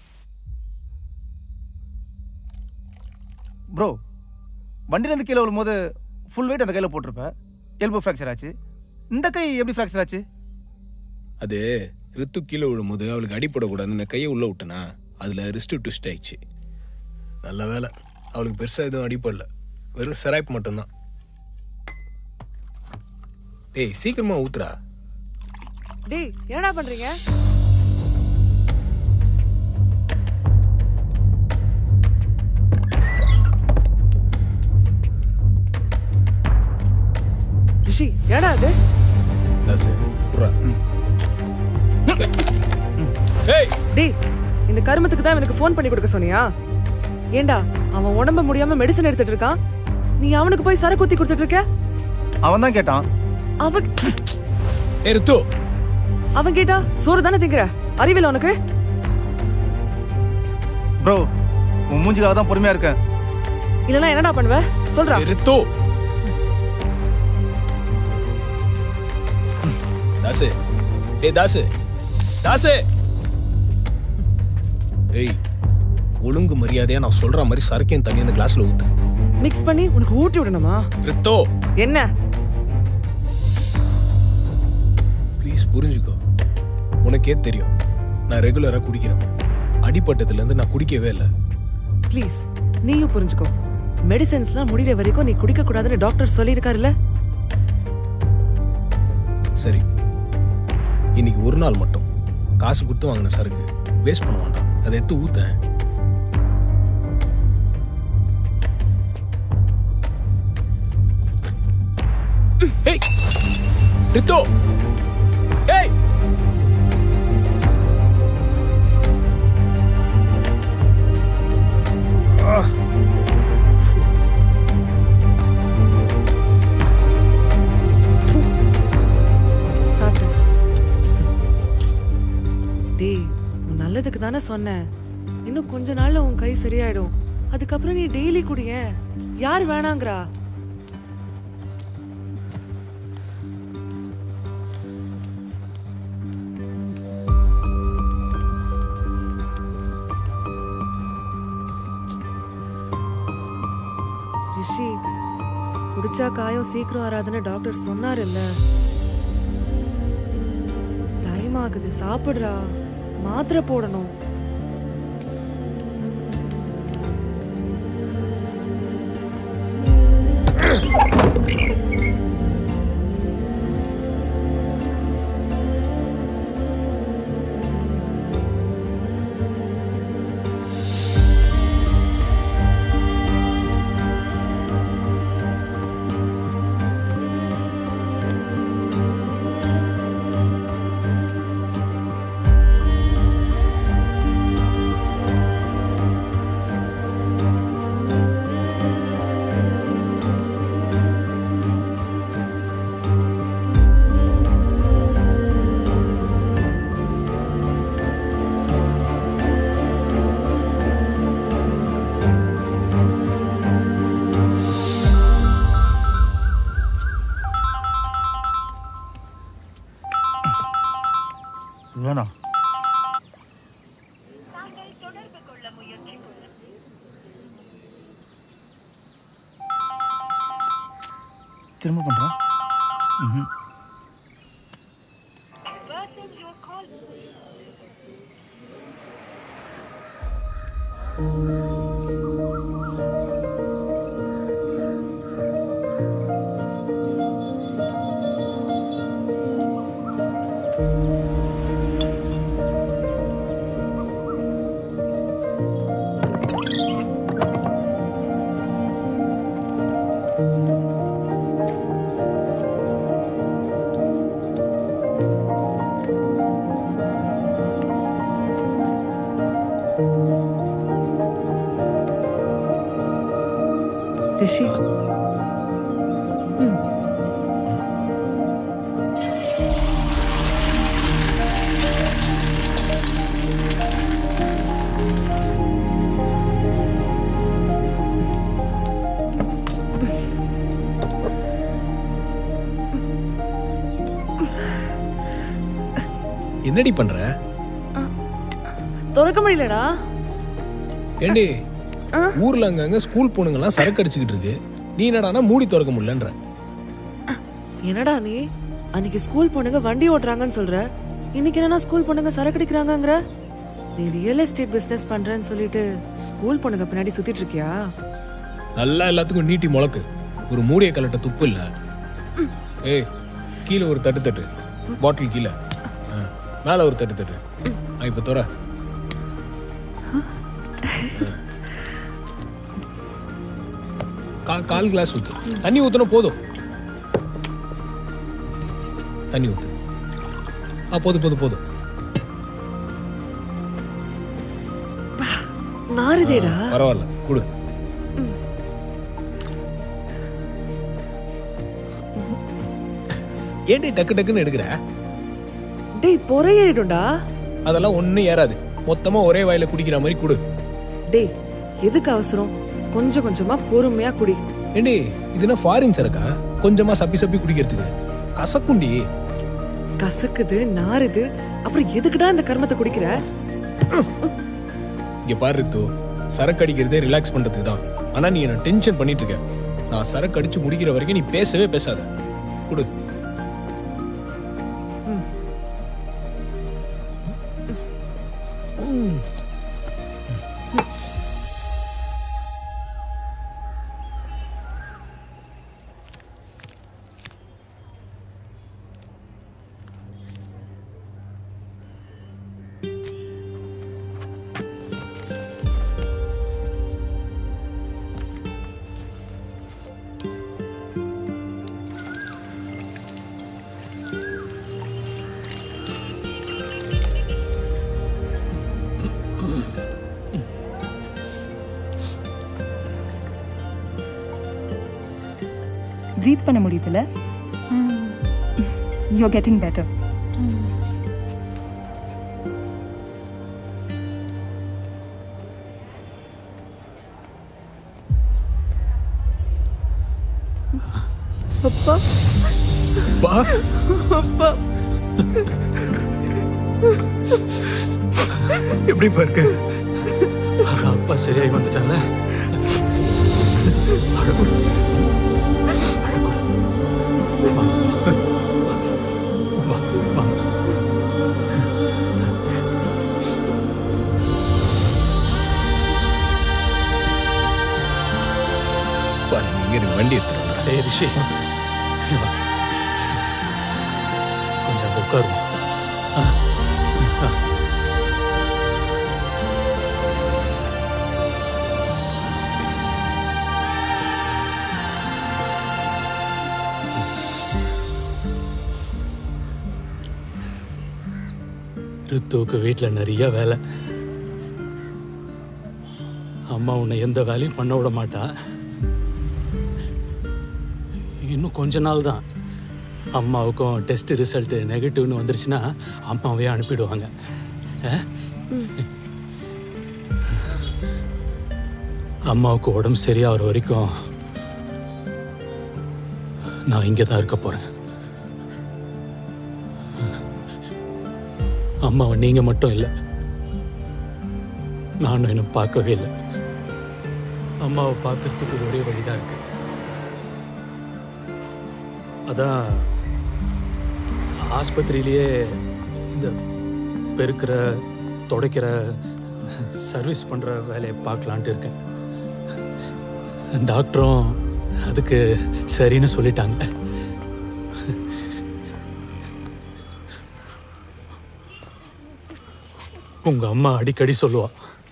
ப்ரோ வண்டியிலேருந்து கீழே விழும்போது ஃபுல் வெயிட் அந்த கையில் போட்டிருப்ப எல்போ ஃப்ராக்சர் ஆச்சு இந்த கை எப்படி ஃப்ராக்சர் ஆச்சு அது ரித்து கீழே விழும்போது அவளுக்கு அடிப்படக்கூடாதுன்னு கையை உள்ள விட்டனா அதில் ரிஸ்ட் ட்விஸ்ட் ஆயிடுச்சு நல்ல வேலை அவளுக்கு பெருசாக எதுவும் அடிப்படல வெறும் செராய்ப் மட்டும்தான் டேய் சீக்கிரமா ஊத்துறா டேய் என்னடா பண்றீங்க ரிஷி என்னடா அது தாசு குர்ரா டேய் இந்த கருமத்துக்கு தான் எனக்கு ஃபோன் பண்ணி கொடுக்க சொன்னியா ஏண்டா அவன் உடம்ப முடியாம மெடிசன் எடுத்துட்டு இருக்கான் நீ அவனுக்கு போய் சரக்கு ஊத்தி கொடுத்துட்டு இருக்க அவன் தான் கேட்டான் அவன் ஏ ரித்து அவன் கேட்டா சோறு தானே திங்கிற அறிவில்ல உனக்கு ப்ரோ உன் மூஞ்சிக்காக தான் பொறுமையா இருக்கேன் இல்லனா என்னடா பண்ணுவ சொல்றா ரித்து தாசு ஏய் தாசு தாசு ஏய் ஒழுங்கு மரியாதையா நான் சொல்ற மாதிரி சரக்கையும் தண்ணி அந்த கிளாஸ்ல ஊத்து மிக்ஸ் பண்ணி உனக்கு ஊட்டி விடணுமா ரித்தோ என்ன ப்ளீஸ் புரிஞ்சுக்கோ உனக்கே தெரியும் நான் ரெகுலரா குடிக்கிறேன் அடிப்பட்டதுல இருந்து நான் குடிக்கவே இல்லை ப்ளீஸ் நீயும் புரிஞ்சுக்கோ மெடிசன்ஸ்லாம் முடிகிற வரைக்கும் நீ குடிக்க கூடாதுன்னு டாக்டர் சொல்லியிருக்காருல்ல சரி இன்னைக்கு ஒரு நாள் மட்டும் காசு கொடுத்து வாங்கின சரக்கு வேஸ்ட் பண்ண வேண்டாம் அதை எடுத்து ஊத்தேன் ஏய் ரித்தோ ஏய் ஆ சாப்பிட்டு டேய் நல்லதுக்கு தானே சொன்னேன் இன்னும் கொஞ்ச நாள்ல உன் கை சரியாயிடும் அதுக்கப்புறம் நீ டெய்லி குடிய யார் வேணாங்கிறா ரிஷி குடிச்சா காயம் சீக்கிரம் வராதுன்னு டாக்டர் சொன்னாருல்ல டைம் ஆகுது சாப்பிடுறா மாத்திரை போடணும் வேணாம் திரும்ப பண்றா ம்ஹும். ரிஷி ம். என்னடி பண்ற திறக்க முடியலடா ஏண்டி ஊர்ல அங்கங்க ஸ்கூல் பொண்ணுங்கெல்லாம் சரக்கு அடிச்சுக்கிட்டு இருக்கு நீ என்னடானா மூடி திறக்க முடியலன்ற என்னடா நீ அன்னைக்கு ஸ்கூல் பொண்ணுங்க வண்டி ஓட்டுறாங்கன்னு சொல்ற இன்னைக்கு என்னன்னா ஸ்கூல் பொண்ணுங்க சரக்கு அடிக்கிறாங்கங்கிற நீ ரியல் எஸ்டேட் பிசினஸ் பண்றேன்னு சொல்லிட்டு ஸ்கூல் பொண்ணுங்க பின்னாடி சுத்திட்டு இருக்கியா நல்லா எல்லாத்துக்கும் நீட்டி முளக்கு ஒரு மூடிய கலட்ட துப்பு இல்ல ஏய் கீழே ஒரு தட்டு தட்டு பாட்டில் கீழே ஆ, மேல ஒரு தட்டு தட்டு ஆ, இப்ப தோற கால் கால் கிளாஸ் ஊத்து தண்ணி ஊத்துனா போதும் தண்ணி ஊத்து ஆ போதும் போதும் போதும் நாறுதேடா பரவாயில்ல குடு ஏன்டி டக்கு டக்குன்னு எடுக்கிற டேய் பொறையேறிடும்டா அதெல்லாம் ஒண்ணும் ஏறாது மொத்தமா ஒரே வாயில குடிக்கிற மாதிரி குடு டேய் எதுக்கு அவசரம் கொஞ்சம் கொஞ்சமா பொறுமையா குடி ஏண்டி இதுனா ஃபாரின் சரக்கா கொஞ்சமா சப்பி சப்பி குடிக்கிறதுக்கு கசக்குண்டி கசக்குது நாறுது அப்புறம் எதுக்குடா இந்த கர்மத்தை குடிக்கிற இங்க பாரு ரித்து சரக்கு அடிக்கிறதே ரிலாக்ஸ் பண்றதுக்கு தான் ஆனா நீ என்ன டென்ஷன் பண்ணிட்டு இருக்க நான் சரக்கு அடிச்சு முடிக்கிற வரைக்கும் நீ பேசவே பேசாத குடு ப்ரீத் பண்ண முடியுதுல்ல யூ கெட்டிங் பெட்டர் அப்பா அப்பா அப்பா எப்படி இருக்கு அப்பா சரியாகி வந்துட்டால அப்பா, நீங்க இங்க இருங்க, வண்டி எடுத்துட்டு வரேன். ஏய் ரிஷி இங்க வா. கொஞ்சம் அங்க உட்காருவோம் ஆ. ஆ. ரித்துவுக்கு வீட்டில் நிறைய வேலை அம்மா உன்னை எந்த வேலையும் பண்ண விட மாட்டா இன்னும் கொஞ்ச நாள் தான் அம்மாவுக்கும் டெஸ்ட் ரிசல்ட் நெகட்டிவ்னு வந்துருச்சுன்னா அம்மாவே அனுப்பிடுவாங்க அஹ்? அம்மாவுக்கு உடம்பு சரியாகிற வரைக்கும் நான் இங்கே தான் இருக்க போகிறேன் அம்மாவை நீங்கள் மட்டும் இல்லை நானும் இன்னும் பார்க்கவே இல்லை அம்மாவை பார்க்கறதுக்கு ஒரே வழிதான் இருக்கு அதான் ஆஸ்பத்திரியிலேயே இந்த பெருக்கிற துடைக்கிற சர்வீஸ் பண்ணுற வேலையை பார்க்கலான்ட்டு இருக்கேன் டாக்டரும் அதுக்கு சரின்னு சொல்லிட்டாங்க உங்க அம்மா அடிக்கடி சொல்லுவா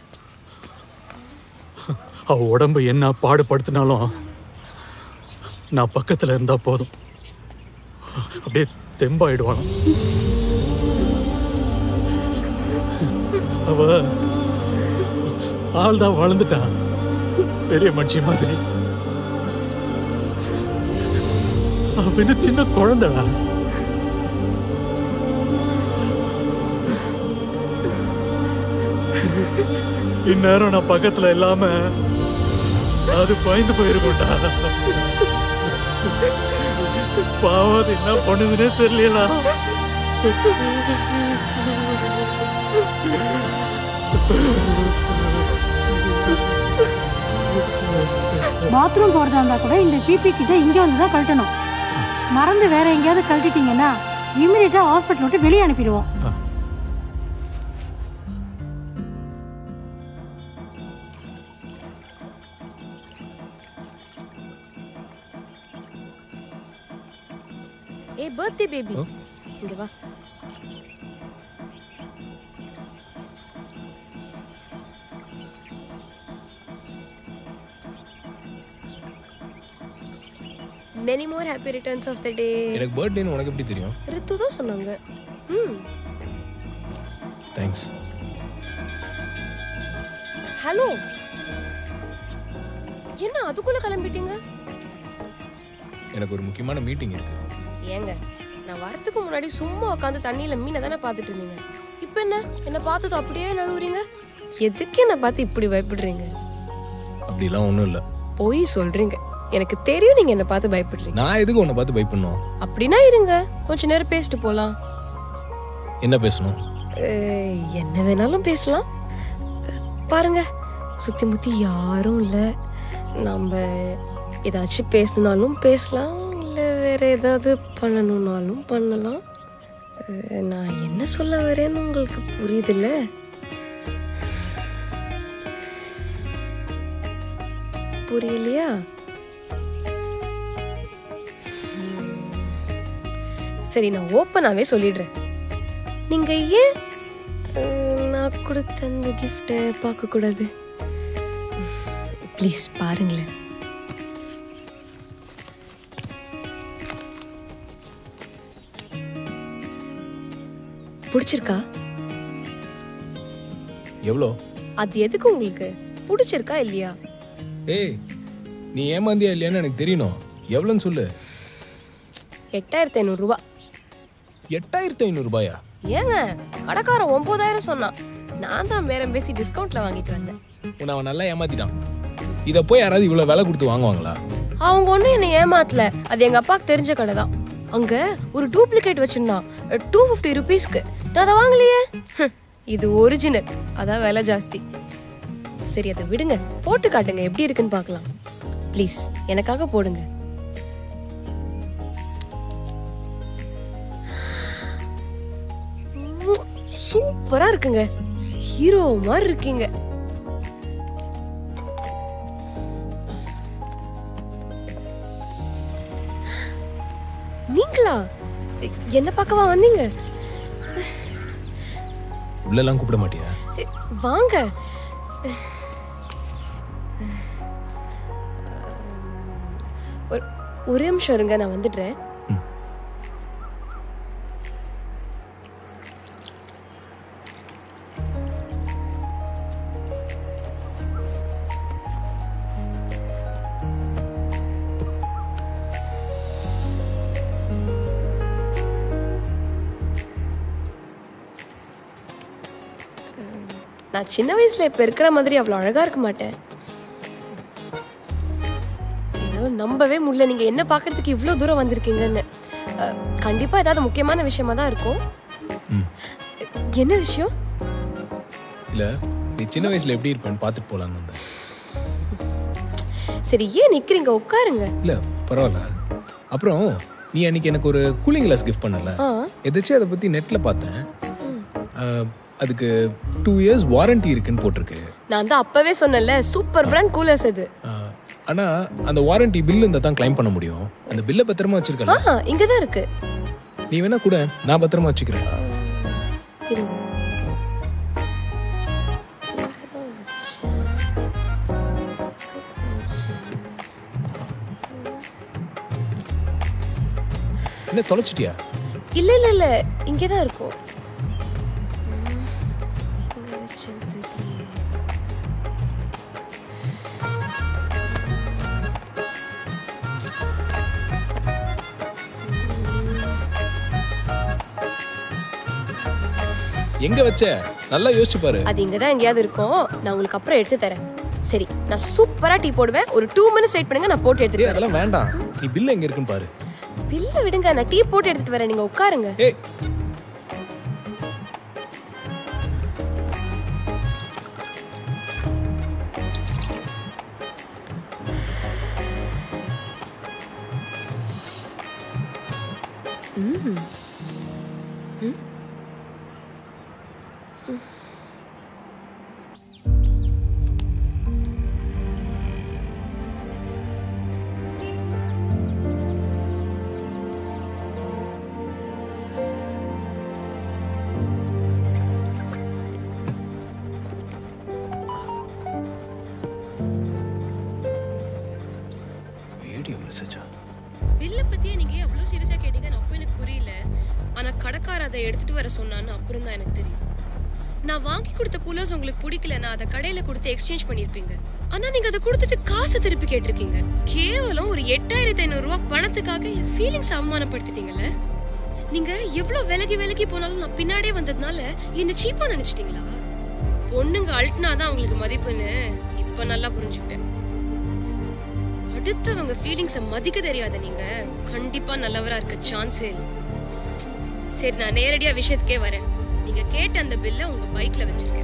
அவ உடம்பு என்ன பாடுபடுத்தினாலும் நான் பக்கத்துல இருந்தா போதும் அப்படியே தெம்பாயிடுவான் அவ ஆள் தான் வளர்ந்துட்டா பெரிய மனுஷி மாதிரி அவ இன்னும் சின்ன குழந்தைடா இந்நேரம் நான் பக்கத்துல இல்லாம அது பயந்து போயிருக்கும்டா பாவம் அது என்ன பண்ணுதுன்னே தெரியலடா பாத்ரூம் போறதா இருந்தா கூட இந்த பிபி கிட்ட இங்க வந்து தான் கழட்டணும் மறந்து வேற எங்கேயாவது கழட்டிட்டீங்கன்னா இமீடியட்டா ஹாஸ்பிட்டல் விட்டு வெளியே அனுப்பிடுவோம் ஏ பர்த்டே பேபி இங்க வா many more happy returns of the day எனக்கு பர்த்டேன்னு உனக்கு எப்படி தெரியும் ரித்து தான் சொன்னாங்க ம் தேங்க்ஸ் ஹலோ என்ன அதுக்குள்ள கிளம்பிட்டீங்க எனக்கு ஒரு முக்கியமான மீட்டிங் இருக்கு ஏங்க நான் வரதுக்கு முன்னாடி சும்மா உட்காந்து தண்ணியில மீனை தானே பார்த்துட்டு இருந்தீங்க இப்போ என்ன என்ன பார்த்தது அப்படியே நழுவுறீங்க எதுக்கு என்ன பார்த்து இப்படி பயப்படுறீங்க அப்படிலாம் ஒன்றும் இல்லை பொய் சொல்றீங்க எனக்கு தெரியும் நீங்க என்ன பார்த்து பயப்படுறீங்க நான் எதுக்கு உன்னை பார்த்து பயப்படணும் அப்படின்னா இருங்க கொஞ்ச நேரம் பேசிட்டு போலாம் என்ன பேசணும் அஹ், என்ன வேணாலும் பேசலாம் அஹ், பாருங்க சுத்தி முத்தி யாரும் இல்ல நம்ம ஏதாச்சும் பேசணும்னாலும் பேசலாம் இல்ல வேற ஏதாவது பண்ணணும்னாலும் பண்ணலாம் அஹ், நான் என்ன சொல்ல வரேன்னு உங்களுக்கு புரியுதுல்ல புரியலையா ம். சரி நான் ஓப்பனாவே சொல்லிடுறேன் நீங்க ஏன் அஹ், நான் கொடுத்த அந்த கிஃப்டை பார்க்க கூடாது ப்ளீஸ் பாருங்களேன் பிடிச்சிருக்கா எவ்வளோ அது எதுக்கு உங்களுக்கு பிடிச்சிருக்கா இல்லையா ஏய் நீ ஏமாந்தியா இல்லையான்னு எனக்கு தெரியணும் எவ்வளோன்னு சொல்லு எட்டாயிரத்தி ஐநூறுரூவா எட்டாயிரத்தி ஐநூறு ரூபாயா ஏங்க கடைக்காரன் ஒன்பதாயிரம் சொன்னான் நான் தான் பேரம் பேசி டிஸ்கவுண்ட்ல வாங்கிட்டு வந்தேன் உன்னை அவன் நல்லா ஏமாத்திட்டான் இதை போய் யாராவது இவ்வளோ விலை கொடுத்து வாங்குவாங்களா அவங்க ஒன்றும் என்னை ஏமாத்தல அது எங்க அப்பாவுக்கு தெரிஞ்ச கடை தான் அங்க ஒரு டூப்ளிகேட் வச்சிருந்தான் டூ ஃபிஃப்டி ருபீஸ்க்கு நான் அதை வாங்கலையே ஹம், இது ஒரிஜினல் அதான் விலை ஜாஸ்தி சரி அதை விடுங்க போட்டு காட்டுங்க எப்படி இருக்குன்னு பார்க்கலாம் ப்ளீஸ் எனக்காக போடுங்க உம், சூப்பரா இருக்குங்க ஹீரோ மாதிரி இருக்கீங்க நீங்களா எ- என்ன பார்க்கவா வந்தீங்க உள்ளெல்லாம் கூப்பிட மாட்டியா எ, வாங்க ஒரு ஒரு நிமிஷம் இருங்க நான் வந்துடுறேன் நான் சின்ன வயசுல இப்ப இருக்கிற மாதிரி அவ்வளவு அழகா இருக்க மாட்டேன் என்னால நம்பவே முடியல நீங்க என்ன பார்க்கறதுக்கு இவ்வளவு தூரம் வந்திருக்கீங்கன்னு அஹ், கண்டிப்பா ஏதாவது முக்கியமான விஷயமா தான் இருக்கும் என்ன விஷயம் இல்ல நீ சின்ன வயசுல எப்படி இருப்பேன்னு பார்த்துட்டு போலான்னு வந்தேன் சரி ஏன் நிக்கிறீங்க உட்காருங்க இல்ல பரவாயில்ல அப்புறம் நீ அன்னைக்கு எனக்கு ஒரு கூலிங் கிளாஸ் கிஃப்ட் பண்ணல ஆ எதாச்சும் அதை பத்தி நெட்ல பார்த்தேன் அஹ், அதுக்கு டூ இயர்ஸ் வாரண்டி இருக்குன்னு போட்டிருக்கு நான் தான் அப்பவே சொன்னேன்ல சூப்பர் பிராண்ட் கூலர்ஸ் இது அஹ், ஆனா அந்த வாரண்டி பில் இருந்தா தான் கிளைம் பண்ண முடியும் அந்த பில்லை பத்திரமா வச்சிருக்கல ஆ இங்கதான் இருக்கு நீ வேணா கூட நான் பத்திரமா வச்சுக்கிறேன் இருங்க என்ன தொலைச்சிட்டியா இல்ல இல்ல இல்ல இங்கதான் இருக்கும் ம், எங்க வச்சேன்னு தெரியலையே. எங்க வச்ச நல்லா யோசிச்சு பாரு அது இங்கதான் எங்கேயாவது இருக்கும் நான் உங்களுக்கு அப்புறம் எடுத்து தரேன் சரி நான் சூப்பரா டீ போடுவேன் ஒரு டூ மினிட்ஸ் வெயிட் பண்ணுங்க நான் போட்டு எடுத்துட்டு ஏய் வரேன் அதெல்லாம் வேண்டாம் நீ பில் எங்க இருக்குன்னு பாரு பில்ல விடுங்க நான் டீ போட்டு எடுத்துட்டு வரேன் நீங்க உட்காருங்க ஏய் ம். ம். வீடியோ மெசேஜா பில்ல பத்தியே நீங்க எவ்வளவு சீரியஸா கேட்டீங்கன்னு அப்போ எனக்கு புரியல ஆனா கடைக்கார அதை எடுத்துட்டு வர சொன்னான்னு அப்புறம் தான் எனக்கு தெரியும் நான் வாங்கி கொடுத்த கூலர்ஸ் உங்களுக்கு பிடிக்கலன்னா அதை கடையில கொடுத்து எக்ஸ்சேஞ்ச் பண்ணிருப்பீங்க ஆனா நீங்க அதை கொடுத்துட்டு காசு திருப்பி கேட்டிருக்கீங்க கேவலம் ஒரு எட்டாயிரத்தி ஐநூறு ரூபாய் பணத்துக்காக என் ஃபீலிங்ஸ் அவமானப்படுத்திட்டீங்கல்ல நீங்க எவ்வளவு விலகி விலகி போனாலும் நான் பின்னாடியே வந்ததுனால என்ன சீப்பா நினைச்சிட்டீங்களா பொண்ணுங்க அல்ட்னாதான் அவங்களுக்கு மதிப்புன்னு இப்ப நல்லா புரிஞ்சுக்கிட்டேன் அடுத்தவங்க ஃபீலிங்ஸை மதிக்க தெரியாத நீங்க கண்டிப்பா நல்லவரா இருக்க சான்ஸே இல்லை சரி நான் நேரடியா விஷயத்துக்கே வரேன் நீங்க கேட்ட அந்த பில்லை உங்க பைக்ல வச்சிருக்கேன்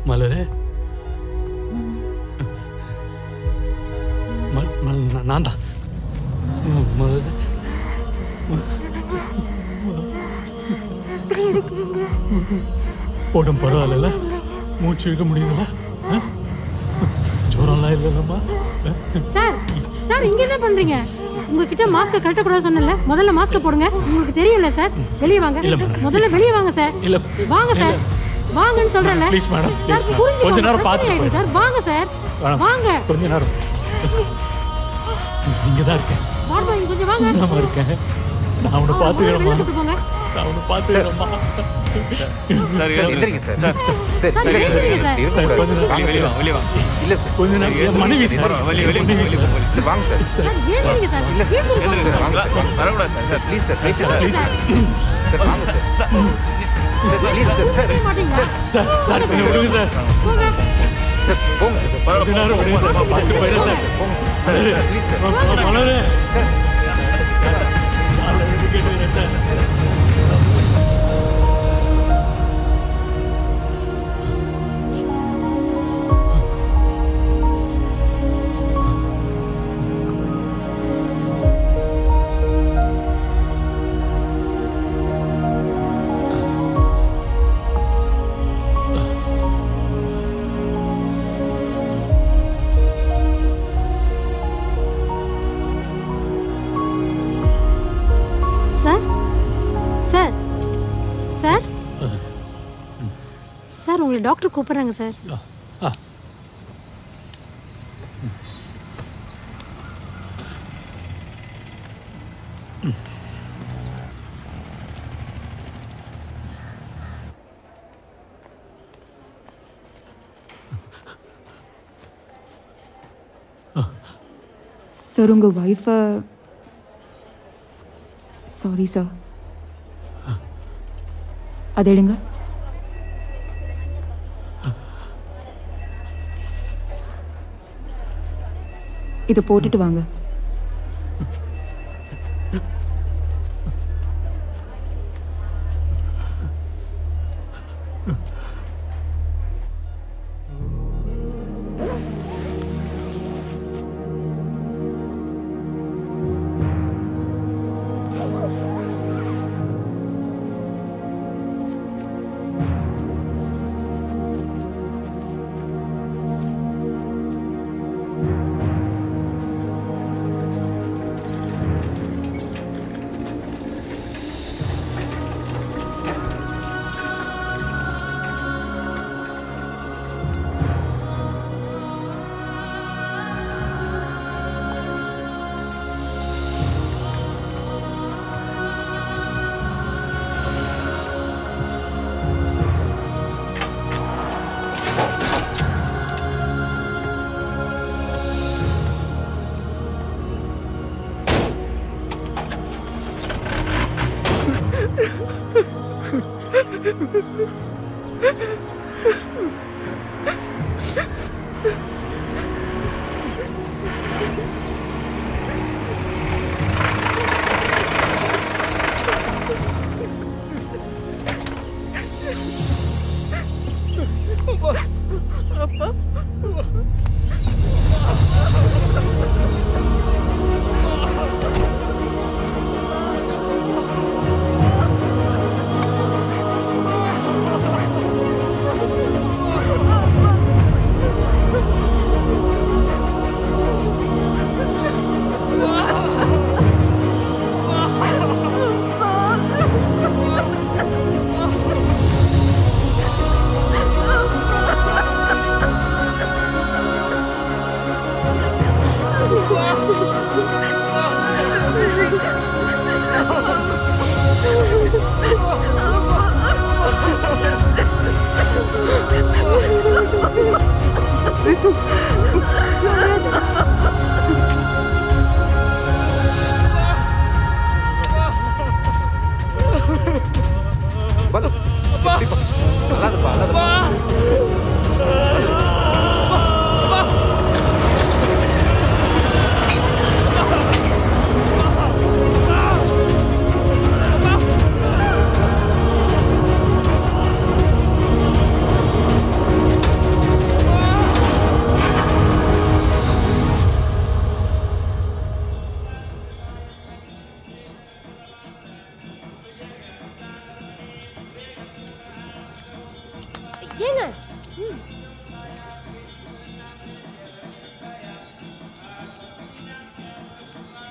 மலரே மல்- மல்- நான் நான் தான் ம், மலரே உடம்பு பரவாயில்ல மூச்சு இழுக்க முடியுதுல்ல ஆ? ஜுரம்லாம் இல்லைல்லம்மா சார் சார் இங்க என்ன பண்றீங்க உங்ககிட்ட மாஸ்க் கழட்ட கூடாது சொன்னல முதல்ல மாஸ்க் போடுங்க உங்களுக்கு தெரியல சார் வெளியே வாங்க இல்ல, madam. முதல்ல வெளியே வாங்க சார் இல்ல வாங்க சார் வாங்கன்னு சொல்றேன்ல ப்ளீஸ் மேடம் சார் ப்ளீஸ் புரிஞ்சுக்கோங்க, கொஞ்ச நேரம் பார்த்துட்டு பிரச்சனை ஆயிடும் போயிடு சார் வாங்க சார் வேணாம். வாங்க கொஞ்ச நேரம் இங்கே தான் இருக்கேன் வாங்க இங்க கொஞ்சம் வாங்க நான் இருக்கேன் நான் அவனை வெளியே பார்த்துக்கிறேம்மா கூட்டு போங்க நான் அவனை பார்த்துக்கிறேம்மா சார், எந்திரிங்க சார். சார், சார், சார், வெளியே எந்திரிங்க வாங்க. சார். இருக்க சார், கூடாது. கொஞ்ச நேரம் வாங்க, வெளியே சார். வாங்க, வெளியே வாங்க. இல்ல சார். கொஞ்ச நேரம் என் மனைவி சார் வெளியே, வெளியே, மனைவி வெளியே, சார். வெளியே. சார், வாங்க சார். சார் ஏறிங்க சார் இல்ல சார். வீட்டுக்கு எந்திரிங்க சார், வாங்க சார். வரக்கூடாது sir. Sir, please sir, please sir. Sir, வாங்க sir. Sir, please sir. Sir, மாட்டீங்களா சார் சார் கொஞ்சம் விடுங்க சார் போங்க சார், போங்க சார். கொஞ்ச நேரம் விடுங்க சார் நான் பார்த்து போயிடுறேன் சார் மலரே, ம- மலரே காலைல இருந்து கேட்டுக்கிறேன் sir sir sir sir sir உங்களை டாக்டர் கூப்பிடுறாங்க சார் ஆ சார் உங்கள் ஒய்ஃபை சாரி சார் அதை எடுங்க இதை போட்டுட்டு வாங்க பாலு எப்படிப்பா? அழாதப்பா, அழாதப்பா.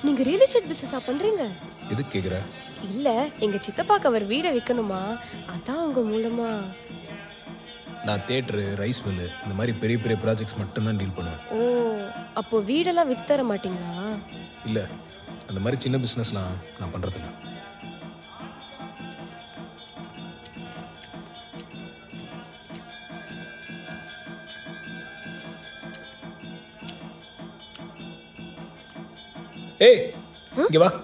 நீங்க ரியல் எஸ்டேட் பிசினஸா பண்றீங்க எதுக்கு கேக்குற இல்ல எங்க சித்தப்பாக்கு அவர் வீடை விற்கணுமா அதான் உங்க மூலமா நான் தேட்டரு ரைஸ் மில்லு இந்த மாதிரி பெரிய பெரிய ப்ராஜெக்ட்ஸ் மட்டும்தான் டீல் பண்ணுவேன் ஓ அப்போ வீடெல்லாம் வித்து தர மாட்டீங்களா இல்ல அந்த மாதிரி சின்ன பிஸ்னஸ்லாம் நான் பண்றதில்ல ஏய் இங்க வா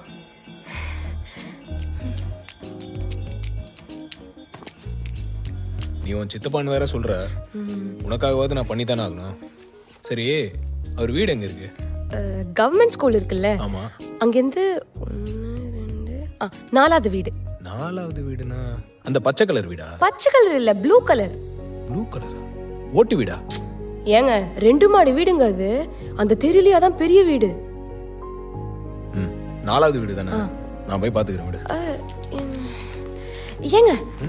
நீ உன் சித்தப்பான்னு வேற சொல்ற உனக்காகவாவது நான் பண்ணி தானே ஆகணும் சரி அவர் வீடு எங்க இருக்கு கவர்மெண்ட் ஸ்கூல் இருக்குல்ல ஆமா அங்கேருந்து ஒன்று ரெண்டு ஆ நாலாவது வீடு நாலாவது வீடுனா அந்த பச்சை கலர் வீடா பச்சை கலர் இல்ல ப்ளூ கலர் ப்ளூ கலரா ஓட்டு வீடா ஏங்க ரெண்டு மாடி வீடுங்க அது அந்த தெருலயே அதான் பெரிய வீடு ம் நாலாவது வீடு தானே நான் போய் பாத்துக்கிறேன் வீடு அஹ், உம், ஏங்க